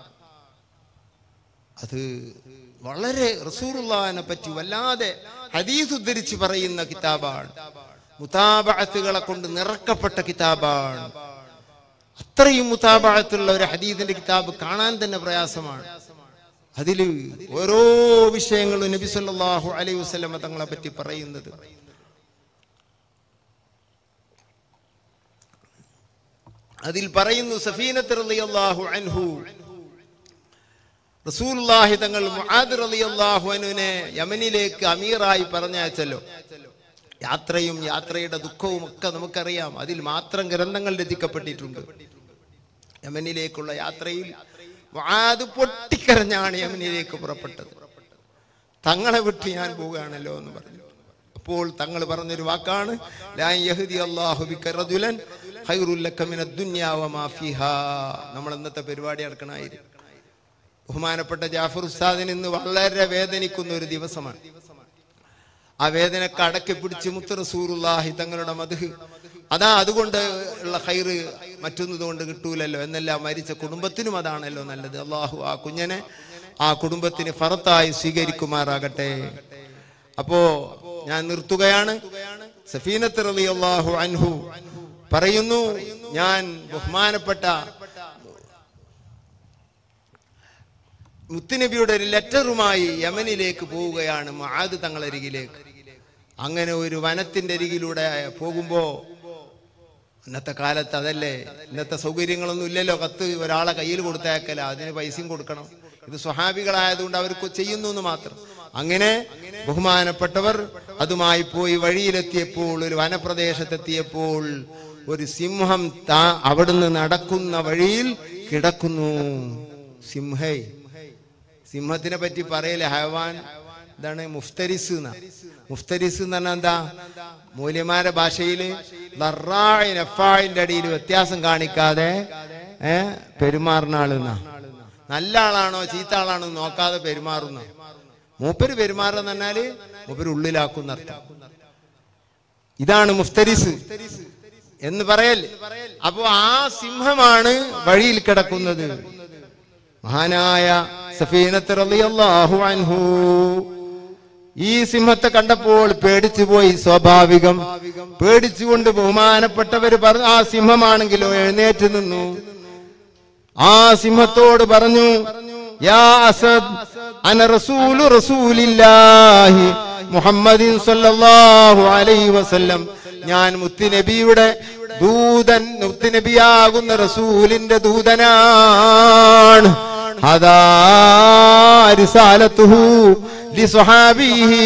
അത് വളരെ റസൂറുള്ളാഹിനെ പറ്റി വല്ലാതെ ഹദീസ് ഉദ്ധരിച്ച് പറയുന്ന കിതാബാണ് മുതാബഅത്തുകളെ കൊണ്ട് നിറക്കപ്പെട്ട കിതാബാണ് അത്രയും മുതാബഅത്തുള്ള ഒരു ഹദീസിന്റെ കിതാബ് കാണാൻ തന്നെ പ്രയാസമാണ് അതിൽ ഓരോ വിഷയങ്ങളും നബി സല്ലല്ലാഹു അലൈഹി വസല്ലമ തങ്ങളെ പറ്റി പറയുന്നത് അതിൽ പറയുന്നു സഫീനത്ത് റളിയല്ലാഹു അൻഹു റസൂലുള്ളാഹി തങ്ങൾ മുആദ് റളിയല്ലാഹു അൻഹുവിനെ യമനിലേക്ക് അമീറായി പറഞ്ഞയച്ചല്ലോ യാത്രയും യാത്രയുടെ ദുഃഖവും ഒക്കെ നമുക്കറിയാം അതിൽ മാത്രം ഗ്രന്ഥങ്ങൾ രചിക്കപ്പെട്ടിട്ടുണ്ട് യമനിലേക്കുള്ള യാത്രയിൽ മുആദ് പൊട്ടിക്കരഞ്ഞാണ് യമനിലേക്ക് പുറപ്പെട്ടത് തങ്ങളെ വിട്ട് ഞാൻ പോവുകയാണല്ലോ എന്ന് പറഞ്ഞു അപ്പോൾ തങ്ങൾ പറഞ്ഞൊരു വാക്കാണ് ലാ യഹ്ദി അല്ലാഹു ബിക റജുലൻ ഖൈറുൽ ലക മിനദ് ദുനിയാ വമാ ഫീഹാ നമ്മൾ ഇന്നത്തെ പരിപാടി നടക്കണായിരുന്നു ബഹുമാനപ്പെട്ട ജാഫർ ഉസ്താദിന് ഇന്ന് വളരെ വേദനിക്കുന്ന ഒരു ദിവസമാണ് ആ വേദനക്ക് അടക്കി പിടിച്ച് മുത്ത് റസൂറുല്ലാഹി തങ്ങളുടെ മധു അതാ അതുകൊണ്ട് ഉള്ള ഹൈറ് മറ്റൊന്നത് കൊണ്ട് കിട്ടൂലല്ലോ എന്നല്ല മരിച്ച കുടുംബത്തിനും അതാണല്ലോ നല്ലത് അള്ളാഹു ആ കുഞ്ഞനെ ആ കുടുംബത്തിന് ഫറത്തായി സ്വീകരിക്കുമാറാകട്ടെ അപ്പോ ഞാൻ നിർത്തുകയാണ് സഫീനത്ത് റലി അള്ളാഹു അൻഹു പറയുന്നു ഞാൻ ബഹുമാനപ്പെട്ട മുത്തുനബിയുടെ ഒരു ലെറ്ററുമായി യമനിലേക്ക് പോവുകയാണ് മഹാദ് തങ്ങളരികിലേക്ക് അങ്ങനെ ഒരു വനത്തിന്റെ അരികിലൂടെ പോകുമ്പോ ഇന്നത്തെ കാലത്ത് അതല്ലേ ഇന്നത്തെ സൗകര്യങ്ങളൊന്നും ഇല്ലല്ലോ കത്ത് ഒരാളെ കയ്യിൽ കൊടുത്തയക്കല അതിന് പൈസയും കൊടുക്കണം ഇത് സ്വഹാബികളായതുകൊണ്ട് അവർക്ക് ചെയ്യുന്നു എന്ന് മാത്രം അങ്ങനെ ബഹുമാനപ്പെട്ടവർ അതുമായി പോയി വഴിയിലെത്തിയപ്പോൾ ഒരു വനപ്രദേശത്തെത്തിയപ്പോൾ ഒരു സിംഹം താ അവിടുന്ന് നടക്കുന്ന വഴിയിൽ കിടക്കുന്നു സിംഹേ സിംഹത്തിനെ പറ്റി പറയല് ഹവാൻ ഇതാണ് മുഫ്തരിസ് എന്ന മുഫ്തരിസ് എന്ന് പറഞ്ഞാൽ എന്താ മൂല്യമാരുടെ ഭാഷയില് ലറാഇ നഫാഇന്റെ അടിയിൽ വ്യത്യാസം കാണിക്കാതെ ഏ പെരുമാറുന്ന ആളെന്ന നല്ല ആളാണോ ചീത്ത ആളാണോ എന്ന് നോക്കാതെ പെരുമാറുന്ന മൂപ്പര് പെരുമാറുക എന്ന് പറഞ്ഞാല് മൂപ്പര് ഉള്ളിലാക്കുന്ന അർത്ഥം ഇതാണ് മുഫ്തരിസ് എന്ന് പറയൽ അപ്പോ ആ സിംഹമാണ് വഴിയിൽ കിടക്കുന്നത് മഹാനായ സഫീനത്ത് റളിയല്ലാഹു അൻഹു ഈ സിംഹത്തെ കണ്ടപ്പോൾ പേടിച്ചു പോയി സ്വാഭാവികം പേടിച്ചുകൊണ്ട് ബഹുമാനപ്പെട്ടവര് പറഞ്ഞു ആ സിംഹമാണെങ്കിലോ എഴുന്നേറ്റ് നിന്നു ആ സിംഹത്തോട് പറഞ്ഞു യാ അസദ് അന റസൂലു റസൂലില്ലാഹി മുഹമ്മദിൻ സല്ലല്ലാഹു അലൈഹി വസല്ലം ഞാൻ മുത്തുനബിയുടെ ദൂതൻ മുത്തുനബിയാകുന്ന റസൂലിന്റെ ദൂതനാണ് അതാ റിസാലത്തുഹു ലിസ്വഹാബിഹി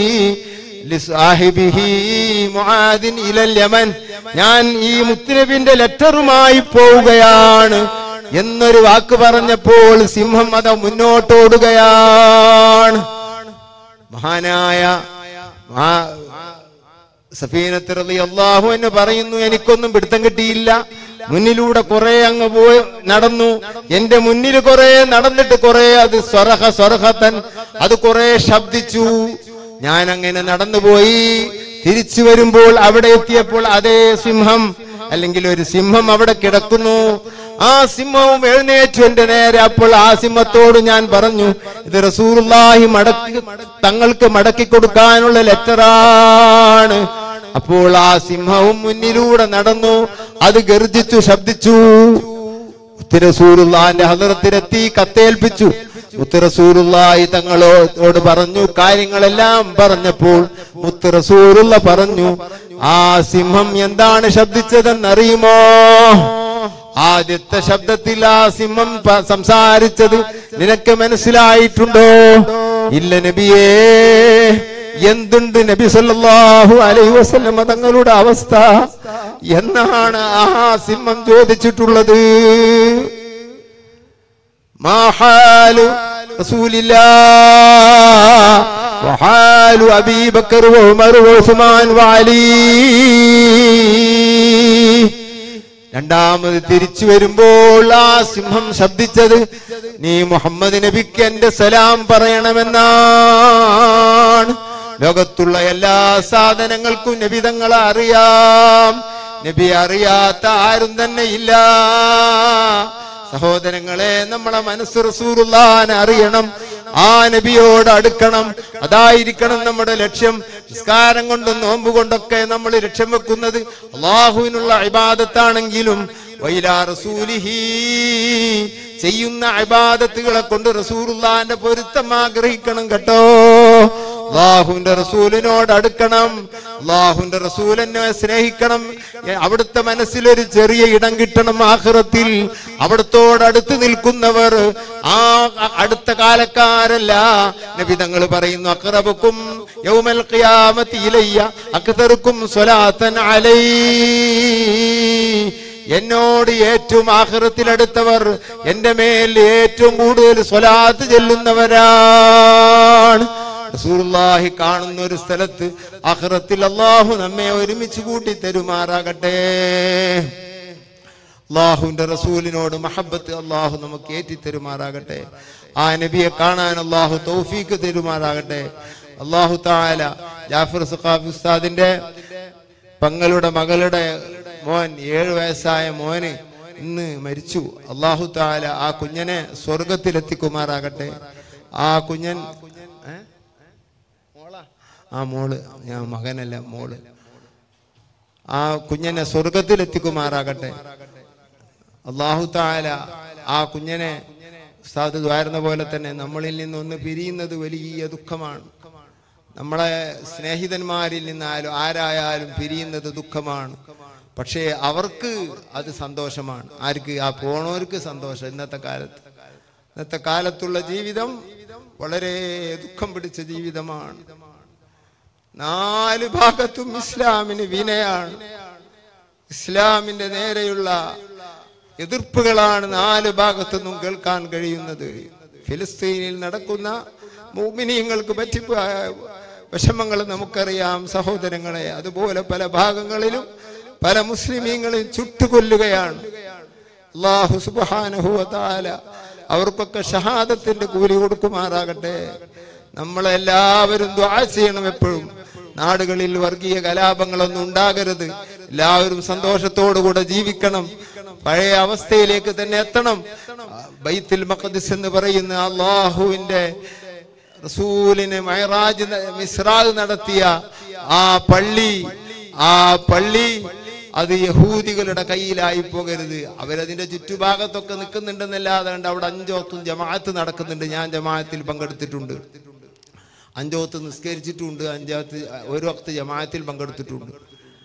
ലിസ്വാഹിബിഹി മുആദിൻ ഇലൽ യമൻ ഞാൻ ഈ മുത്തുനബിന്റെ ലെറ്ററുമായി പോവുകയാണ് എന്നൊരു വാക്ക് പറഞ്ഞപ്പോൾ സിംഹം അത് മുന്നോട്ടോടുകയാണ് മഹാനായ ആ- സഫീനത്ത് റളിയല്ലാഹു എന്ന് പറയുന്നു എനിക്കൊന്നും പിടുത്തം കിട്ടിയില്ല മുന്നിലൂടെ കുറെ അങ്ങ് പോയി നടന്നു എന്റെ മുന്നിൽ കുറെ നടന്നിട്ട് കുറെ അത് സ്വരഹ സ്വരഹത്തൻ അത് കുറെ ശബ്ദിച്ചു ഞാൻ അങ്ങനെ നടന്നുപോയി തിരിച്ചു വരുമ്പോൾ അവിടെ എത്തിയപ്പോൾ അതേ സിംഹം അല്ലെങ്കിൽ ഒരു സിംഹം അവിടെ കിടക്കുന്നു ആ സിംഹവും എഴുന്നേറ്റു എന്റെ നേരെ അപ്പോൾ ആ സിംഹത്തോട് ഞാൻ പറഞ്ഞു ഇത് റസൂറുല്ലാഹി മടക്കി തങ്ങൾക്ക് മടക്കി കൊടുക്കാനുള്ള ലെറ്ററാണ് അപ്പോൾ ആ സിംഹവും മുന്നിലൂടെ നടന്നു അത് ഗർജിച്ചു ശബ്ദിച്ചു മുത്തുറസൂറുല്ലാന്റെ ഹദറത്തിലെത്തി കത്തേൽപ്പിച്ചു മുത്തുറസൂറുല്ലായി തങ്ങളോട് പറഞ്ഞു കാര്യങ്ങളെല്ലാം പറഞ്ഞപ്പോൾ മുത്തുറസൂറുള്ള പറഞ്ഞു ആ സിംഹം എന്താണ് ശബ്ദിച്ചതെന്നറിയുമോ ആദ്യത്തെ ശബ്ദത്തിൽ ആ സിംഹം പ- സംസാരിച്ചത് നിനക്ക് മനസ്സിലായിട്ടുണ്ടോ ഇല്ല നബിയേ എന്തുണ്ട് നബി സല്ലല്ലാഹു അലൈഹി വസല്ലമ തങ്ങളുടെ അവസ്ഥ എന്നാണ് ആ സിംഹം ചോദിച്ചിട്ടുള്ളത് മാഹാലു റസൂലില്ലാ വഹാലു അബീ ബക്കർ വഉമർ വഉസ്മാൻ വഅലി രണ്ടാമത് തിരിച്ചു വരുമ്പോൾ ആ സിംഹം ശബ്ദിച്ചത് നീ മുഹമ്മദ് നബിക്ക് എന്റെ സലാം പറയണമെന്നാണ് ലോകത്തുള്ള എല്ലാ സാധനങ്ങൾക്കും നബി തങ്ങളെ അറിയാം നബി അറിയാത്ത ആരും തന്നെ ഇല്ല സഹോദരങ്ങളെ നമ്മളെ മനസ്സ് റസൂറുല്ലാനെ അറിയണം ആ നബിയോട് അടുക്കണം അതായിരിക്കണം നമ്മുടെ ലക്ഷ്യം നിസ്കാരം കൊണ്ടും നോമ്പ് കൊണ്ടൊക്കെ നമ്മൾ ലക്ഷ്യം വെക്കുന്നത് അള്ളാഹുവിനുള്ള ഇബാദത്താണെങ്കിലും വൈലാ റസൂലിഹി ചെയ്യുന്ന ഇബാദത്തുകളെ കൊണ്ട് റസൂറുല്ലാന്റെ പൊരുത്തം ആഗ്രഹിക്കണം കേട്ടോ അള്ളാഹുവിന്റെ റസൂലിനോട് അടുക്കണം അള്ളാഹുവിന്റെ റസൂലിനെ സ്നേഹിക്കണം എ, അവിടുത്തെ മനസ്സിലൊരു ചെറിയ ഇടം കിട്ടണം ആഹ്റത്തിൽ അവിടത്തോട് അടുത്ത് നിൽക്കുന്നവർ ആ അ- അടുത്ത കാലക്കാരല്ല നബി തങ്ങൾ പറയുന്നു അക്റബക്കും യൗമൽ ഖിയാമത്തി ഇലയ്യ അക്തറുക്കും സ്വലാത്തൻ അലൈ എന്നോട് ഏറ്റവും ആഹ്റത്തിലടുത്തവർ എന്റെ മേൽ ഏറ്റവും കൂടുതൽ സ്വലാത്ത് ചെല്ലുന്നവരാണ് റസൂലുള്ളാഹി കാണുന്ന ഒരു സ്ഥലത്ത് അഖിറത്തിൽ അള്ളാഹു നമ്മെ ഒരുമിച്ച് കൂട്ടി തരുമാറാകട്ടെ അള്ളാഹുവിന്റെ റസൂലിനോട് മഹബത്ത് അള്ളാഹു നമുക്ക് ഏറ്റി തരുമാറാകട്ടെ ആ നബിയെ കാണാൻ അള്ളാഹു തൗഫീക്ക് തരുമാറാകട്ടെ അള്ളാഹു താല ജാഫർ സഖാഫി ഉസ്താദിന്റെ പങ്ങളുടെ മകളുടെ മോൻ ഏഴു വയസ്സായ മോന് ഇന്ന് മരിച്ചു അള്ളാഹു താല ആ കുഞ്ഞനെ സ്വർഗത്തിലെത്തിക്കുമാറാകട്ടെ ആ കുഞ്ഞൻ ഏ? മോളാ? ആ മോള് ഞാൻ മകനല്ല മോള് ആ കുഞ്ഞനെ സ്വർഗത്തിലെത്തിക്കുമാറാകട്ടെ അള്ളാഹു താല ആ കുഞ്ഞനെ ഉസ്താദ് ദ്വാരുന്ന പോലെ തന്നെ നമ്മളിൽ നിന്നൊന്ന് പിരിയുന്നത് വലിയ ദുഃഖമാണ് നമ്മളെ സ്നേഹിതന്മാരിൽ നിന്നായാലും ആരായാലും പിരിയുന്നത് ദുഃഖമാണ് പക്ഷേ അവർക്ക് അത് സന്തോഷമാണ് ആർക്ക് ആ പോണവർക്ക് സന്തോഷം ഇന്നത്തെ കാലത്ത് ഇന്നത്തെ കാലത്തുള്ള ജീവിതം വളരെ ദുഃഖം പിടിച്ച ജീവിതമാണ് നാല് ഭാഗത്തും ഇസ്ലാമിന് വിനയാണ് ഇസ്ലാമിന്റെ നേരെയുള്ള എതിർപ്പുകളാണ് നാല് ഭാഗത്തുനിന്നും കേൾക്കാൻ കഴിയുന്നത് ഫിലിസ്തീനിൽ നടക്കുന്ന മോമിനിയങ്ങൾക്ക് പറ്റി വിഷമങ്ങൾ നമുക്കറിയാം സഹോദരങ്ങളെ അതുപോലെ പല ഭാഗങ്ങളിലും പല മുസ്ലിമീങ്ങളെയും ചുട്ടുകൊല്ലുകയാണ് അള്ളാഹു സുബാനുഭവത്താല അവർക്കൊക്കെ ഷഹാദത്തിന്റെ കൂലി കൊടുക്കുമാറാകട്ടെ നമ്മളെല്ലാവരും ദ്വാ ചെയ്യണം എപ്പോഴും നാടുകളിൽ വർഗീയ കലാപങ്ങളൊന്നും ഉണ്ടാകരുത് എല്ലാവരും സന്തോഷത്തോടുകൂടെ ജീവിക്കണം പഴയ അവസ്ഥയിലേക്ക് തന്നെ എത്തണം ബൈത്തുൽ മഖദിസ് എന്ന് പറയുന്ന അള്ളാഹുവിന്റെ റസൂലിന് മൈറാജ് ന- മിസ്റാജ് നടത്തിയ ആ പള്ളി ആ പള്ളി അത് യഹൂദികളുടെ കയ്യിലായി പോകരുത് അവരതിന്റെ ചുറ്റുഭാഗത്തൊക്കെ നിൽക്കുന്നുണ്ടെന്നല്ലാതെ കണ്ട് അവിടെ അഞ്ചോത്തും ജമാഅത്ത് നടക്കുന്നുണ്ട് ഞാൻ ജമാഅത്തിൽ പങ്കെടുത്തിട്ടുണ്ട് അഞ്ചോത്ത് നിസ്കരിച്ചിട്ടുണ്ട് അഞ്ചാത്ത് ഒരു വക്ത് ജമാഅത്തിൽ പങ്കെടുത്തിട്ടുണ്ട്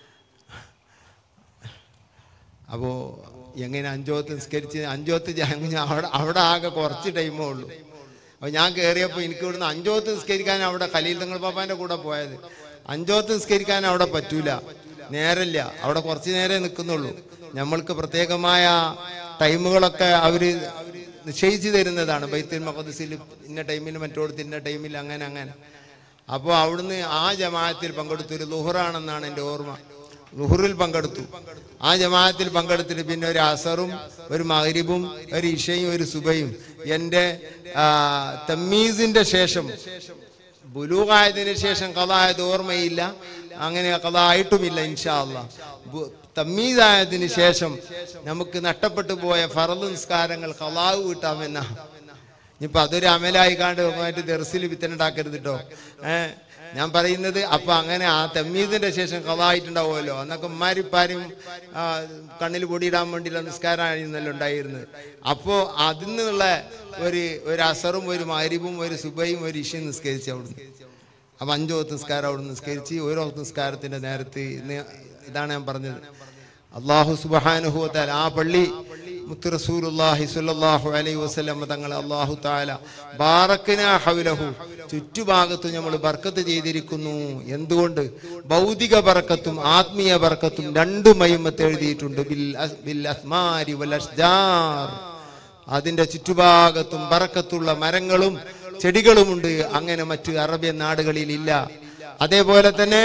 അപ്പോ എങ്ങനെ അഞ്ചോത്ത് നിസ്കരിച്ച് അഞ്ചോത്ത് ജ- ഞാൻ അവിടെ അവിടെ ആകെ കുറച്ച് ടൈമേ ഉള്ളൂ അപ്പൊ ഞാൻ കയറിയപ്പോൾ എനിക്ക് ഇവിടുന്ന് അഞ്ചോത്ത് നിസ്കരിക്കാൻ അവിടെ ഖലീൽ തങ്ങൾ പാപ്പാന്റെ കൂടെ പോയത് അഞ്ചോത്ത് നിസ്കരിക്കാൻ അവിടെ പറ്റൂല നേരല്ല അവിടെ കുറച്ച് നേരെ നിൽക്കുന്നുള്ളൂ നമ്മൾക്ക് പ്രത്യേകമായ ടൈമുകളൊക്കെ അവര് നിശ്ചയിച്ചു തരുന്നതാണ് ബൈത്തുൽ മഖദസിൽ ഇന്ന ടൈമിൽ മറ്റോടത്ത് ഇന്ന ടൈമിൽ അങ്ങനെ അങ്ങനെ അപ്പോൾ അവിടുന്ന് ആ ജമാഅത്തിൽ പങ്കെടുത്തു ഒരു ലുഹറാണെന്നാണ് എൻ്റെ ഓർമ്മ ലുഹറിൽ പങ്കെടുത്തു ആ ജമാഅത്തിൽ പങ്കെടുത്തിട്ട് പിന്നെ ഒരു അസറും ഒരു മഗ്രിബും ഒരു ഇഷയും ഒരു സുബയും എൻ്റെ ആ, തമ്മീസിന്റെ ശേഷം ബുലൂഗായതിനു ശേഷം കഥ ആയത് ഓർമ്മയില്ല അങ്ങനെ കഥ ആയിട്ടുമില്ല ഇൻഷാ അല്ലാ ബു- തമ്മീസായതിനു ശേഷം നമുക്ക് നഷ്ടപ്പെട്ടു പോയ ഫറദ് നിസ്കാരങ്ങൾ കലാവ് കിട്ടാമെന്ന ഇനിയിപ്പൊ അതൊരു അമലായി കാണ്ട് മറ്റു ദർസിൽ വിത്തനുണ്ടാക്കരുത് കേട്ടോ ഏഹ് ഞാൻ പറയുന്നത് അപ്പൊ അങ്ങനെ ആ തമ്മീദിന്റെ ശേഷം കഥായിട്ടുണ്ടാവുമല്ലോ അന്നൊക്കെ ഉമ്മാരിപ്പാരും ആ, കണ്ണിൽ പൊടിയിടാൻ വേണ്ടിയുള്ള നിസ്കാരമായിരുന്നല്ലോ ഉണ്ടായിരുന്നത് അപ്പോ അതിൽ നിന്നുള്ള ഒരു ഒരു അസറും ഒരു മാരിബും ഒരു സുബയും ഒരു ഇഷയും നിസ്കരിച്ച് അവിടുന്ന് അപ്പൊ അഞ്ചോ നിസ്കാരം അവിടെ നിസ്കരിച്ച് ഓരോ നിസ്കാരത്തിന്റെ നേരത്ത് ഇന്ന് ഇതാണ് ഞാൻ പറഞ്ഞത് അള്ളാഹു സുബാനുഭവത്താൽ ആ പള്ളി മുത്ത് റസൂലുള്ളാഹി സ്വല്ലല്ലാഹു അലൈഹി വസല്ലം തങ്ങൾ അള്ളാഹു താല ബാറക്കനാ ഹൗലഹു ചുറ്റുഭാഗത്തും നമ്മൾ ബർക്കത്ത് ചെയ്തിരിക്കുന്നു എന്തുകൊണ്ട് ഭൗതിക ബർക്കത്തും ആത്മീയ ബർക്കത്തും രണ്ടു മഹിമത്ത് എഴുതിയിട്ടുണ്ട് ബിൽ അസ്- ബിൽ അസ്മാരി വൽ അഷ്ജാർ അതിന്റെ ചുറ്റുഭാഗത്തും ബറക്കത്തുള്ള മരങ്ങളും ചെടികളുമുണ്ട് അങ്ങനെ മറ്റ് അറബ്യൻ നാടുകളിൽ ഇല്ല അതേപോലെ തന്നെ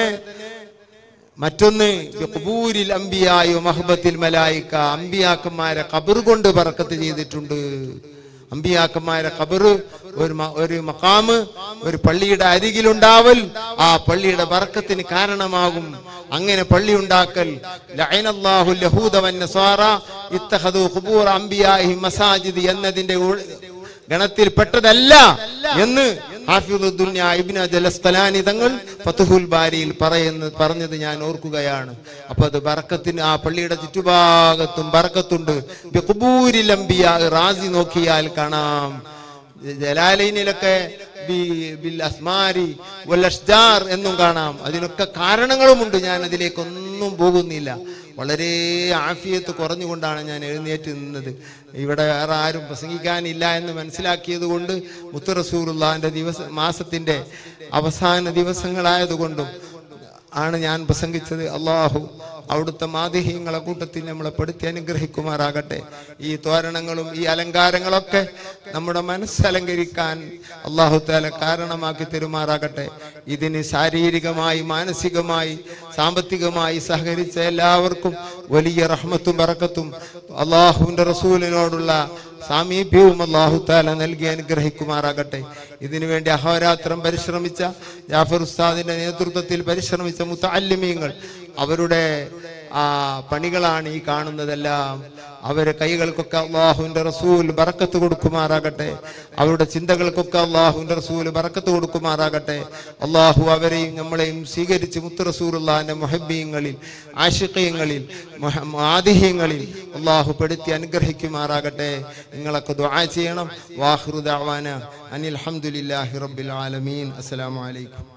മറ്റൊന്ന് ബിഖ്ബൂരിൽ അംബിയായോ മഹബത്തിൽ മലായിക്ക അമ്പിയാക്കന്മാരെ കബർ കൊണ്ട് ബറക്കത്ത് ചെയ്തിട്ടുണ്ട് അമ്പിയാക്കന്മാരെ കബറ് ഒരു മ- ഒരു മക്കാമ് ഒരു പള്ളിയുടെ അരികിലുണ്ടാവൽ ആ പള്ളിയുടെ ബറക്കത്തിന് കാരണമാകും അങ്ങനെ പള്ളി ഉണ്ടാക്കൽ ലഅനല്ലാഹു ലഹൂദ വന്നസാറ ഇത്തഖദു ഖുബൂർ അംബിയാഇഹി മസാജിദ് എന്നതിന്റെ ഉൾ- ഗണത്തിൽപ്പെട്ടതല്ല എന്ന് ഹാഫിദുദ്ദുന്യ ഇബ്നു ജലസ്തലാനി തങ്ങൾ ഫതുഹുൽ ബാരിയിൽ പറയുന്ന പറഞ്ഞത് ഞാൻ ഓർക്കുകയാണ് അപ്പൊ അത് ബറക്കത്തിന് ആ പള്ളിയുടെ ചുറ്റുഭാഗത്തും ബറക്കത്തുണ്ട് ബിഖ്ബൂരിൽ അംബിയാ റാസി നോക്കിയാൽ കാണാം ജലാലൈനിലൊക്കെ ബി- ബിൽ അസ്മാരി വൽ അഷ്ജാർ എന്നും കാണാം അതിനൊക്കെ കാരണങ്ങളുമുണ്ട് ഞാൻ അതിലേക്കൊന്നും പോകുന്നില്ല വളരെ ആഫിയത്ത് കുറഞ്ഞുകൊണ്ടാണ് ഞാൻ എഴുന്നേറ്റ് നിന്നത് ഇവിടെ വേറെ ആരും പ്രസംഗിക്കാനില്ല എന്ന് മനസ്സിലാക്കിയത് കൊണ്ട് മുത്തറസൂറുള്ളാന്റെ ദിവസ മാസത്തിന്റെ അവസാന ദിവസങ്ങളായതുകൊണ്ടും ആണ് ഞാൻ പ്രസംഗിച്ചത് അള്ളാഹു അവിടുത്തെ മാതിഹ്യങ്ങളെ കൂട്ടത്തിൽ നമ്മളെ പെടുത്തി അനുഗ്രഹിക്കുമാറാകട്ടെ ഈ തോരണങ്ങളും ഈ അലങ്കാരങ്ങളൊക്കെ നമ്മുടെ മനസ്സലങ്കരിക്കാൻ അള്ളാഹു താല കാരണമാക്കി തരുമാറാകട്ടെ ഇതിന് ശാരീരികമായി മാനസികമായി സാമ്പത്തികമായി സഹകരിച്ച എല്ലാവർക്കും വലിയ റഹ്മത്തും ബറക്കത്തും അള്ളാഹുവിന്റെ റസൂലിനോടുള്ള സാമീപ്യവും അള്ളാഹു താല നൽകി അനുഗ്രഹിക്കുമാറാകട്ടെ ഇതിനുവേണ്ടി അഹോരാത്രം പരിശ്രമിച്ച ജാഫർ ഉസ്താദിന്റെ നേതൃത്വത്തിൽ പരിശ്രമിച്ച മുത്തല്ലിമീങ്ങൾ അവരുടെ ആ പണികളാണ് ഈ കാണുന്നതെല്ലാം അവരെ കൈകൾക്കൊക്കെ അള്ളാഹുവിന്റെ റസൂൽ ബറക്കത്ത് കൊടുക്കുമാറാകട്ടെ അവരുടെ ചിന്തകൾക്കൊക്കെ അള്ളാഹുവിന്റെ റസൂൽ ബറക്കത്ത് കൊടുക്കുമാറാകട്ടെ അള്ളാഹു അവരെയും നമ്മളെയും സ്വീകരിച്ച് മുത്ത് റസൂലുള്ളാന്റെ മൊഹബീങ്ങളിൽ ആഷിഖീയങ്ങളിൽ ആദിഹ്യങ്ങളിൽ അള്ളാഹു പെടുത്തി അനുഗ്രഹിക്കുമാറാകട്ടെ നിങ്ങളൊക്കെ ദുആ ചെയ്യണം വാഹൃദാവാന അനിൽ അൽഹംദുലില്ലാഹി റബ്ബിൽ ആലമീൻ അസ്സലാമു അലൈക്കും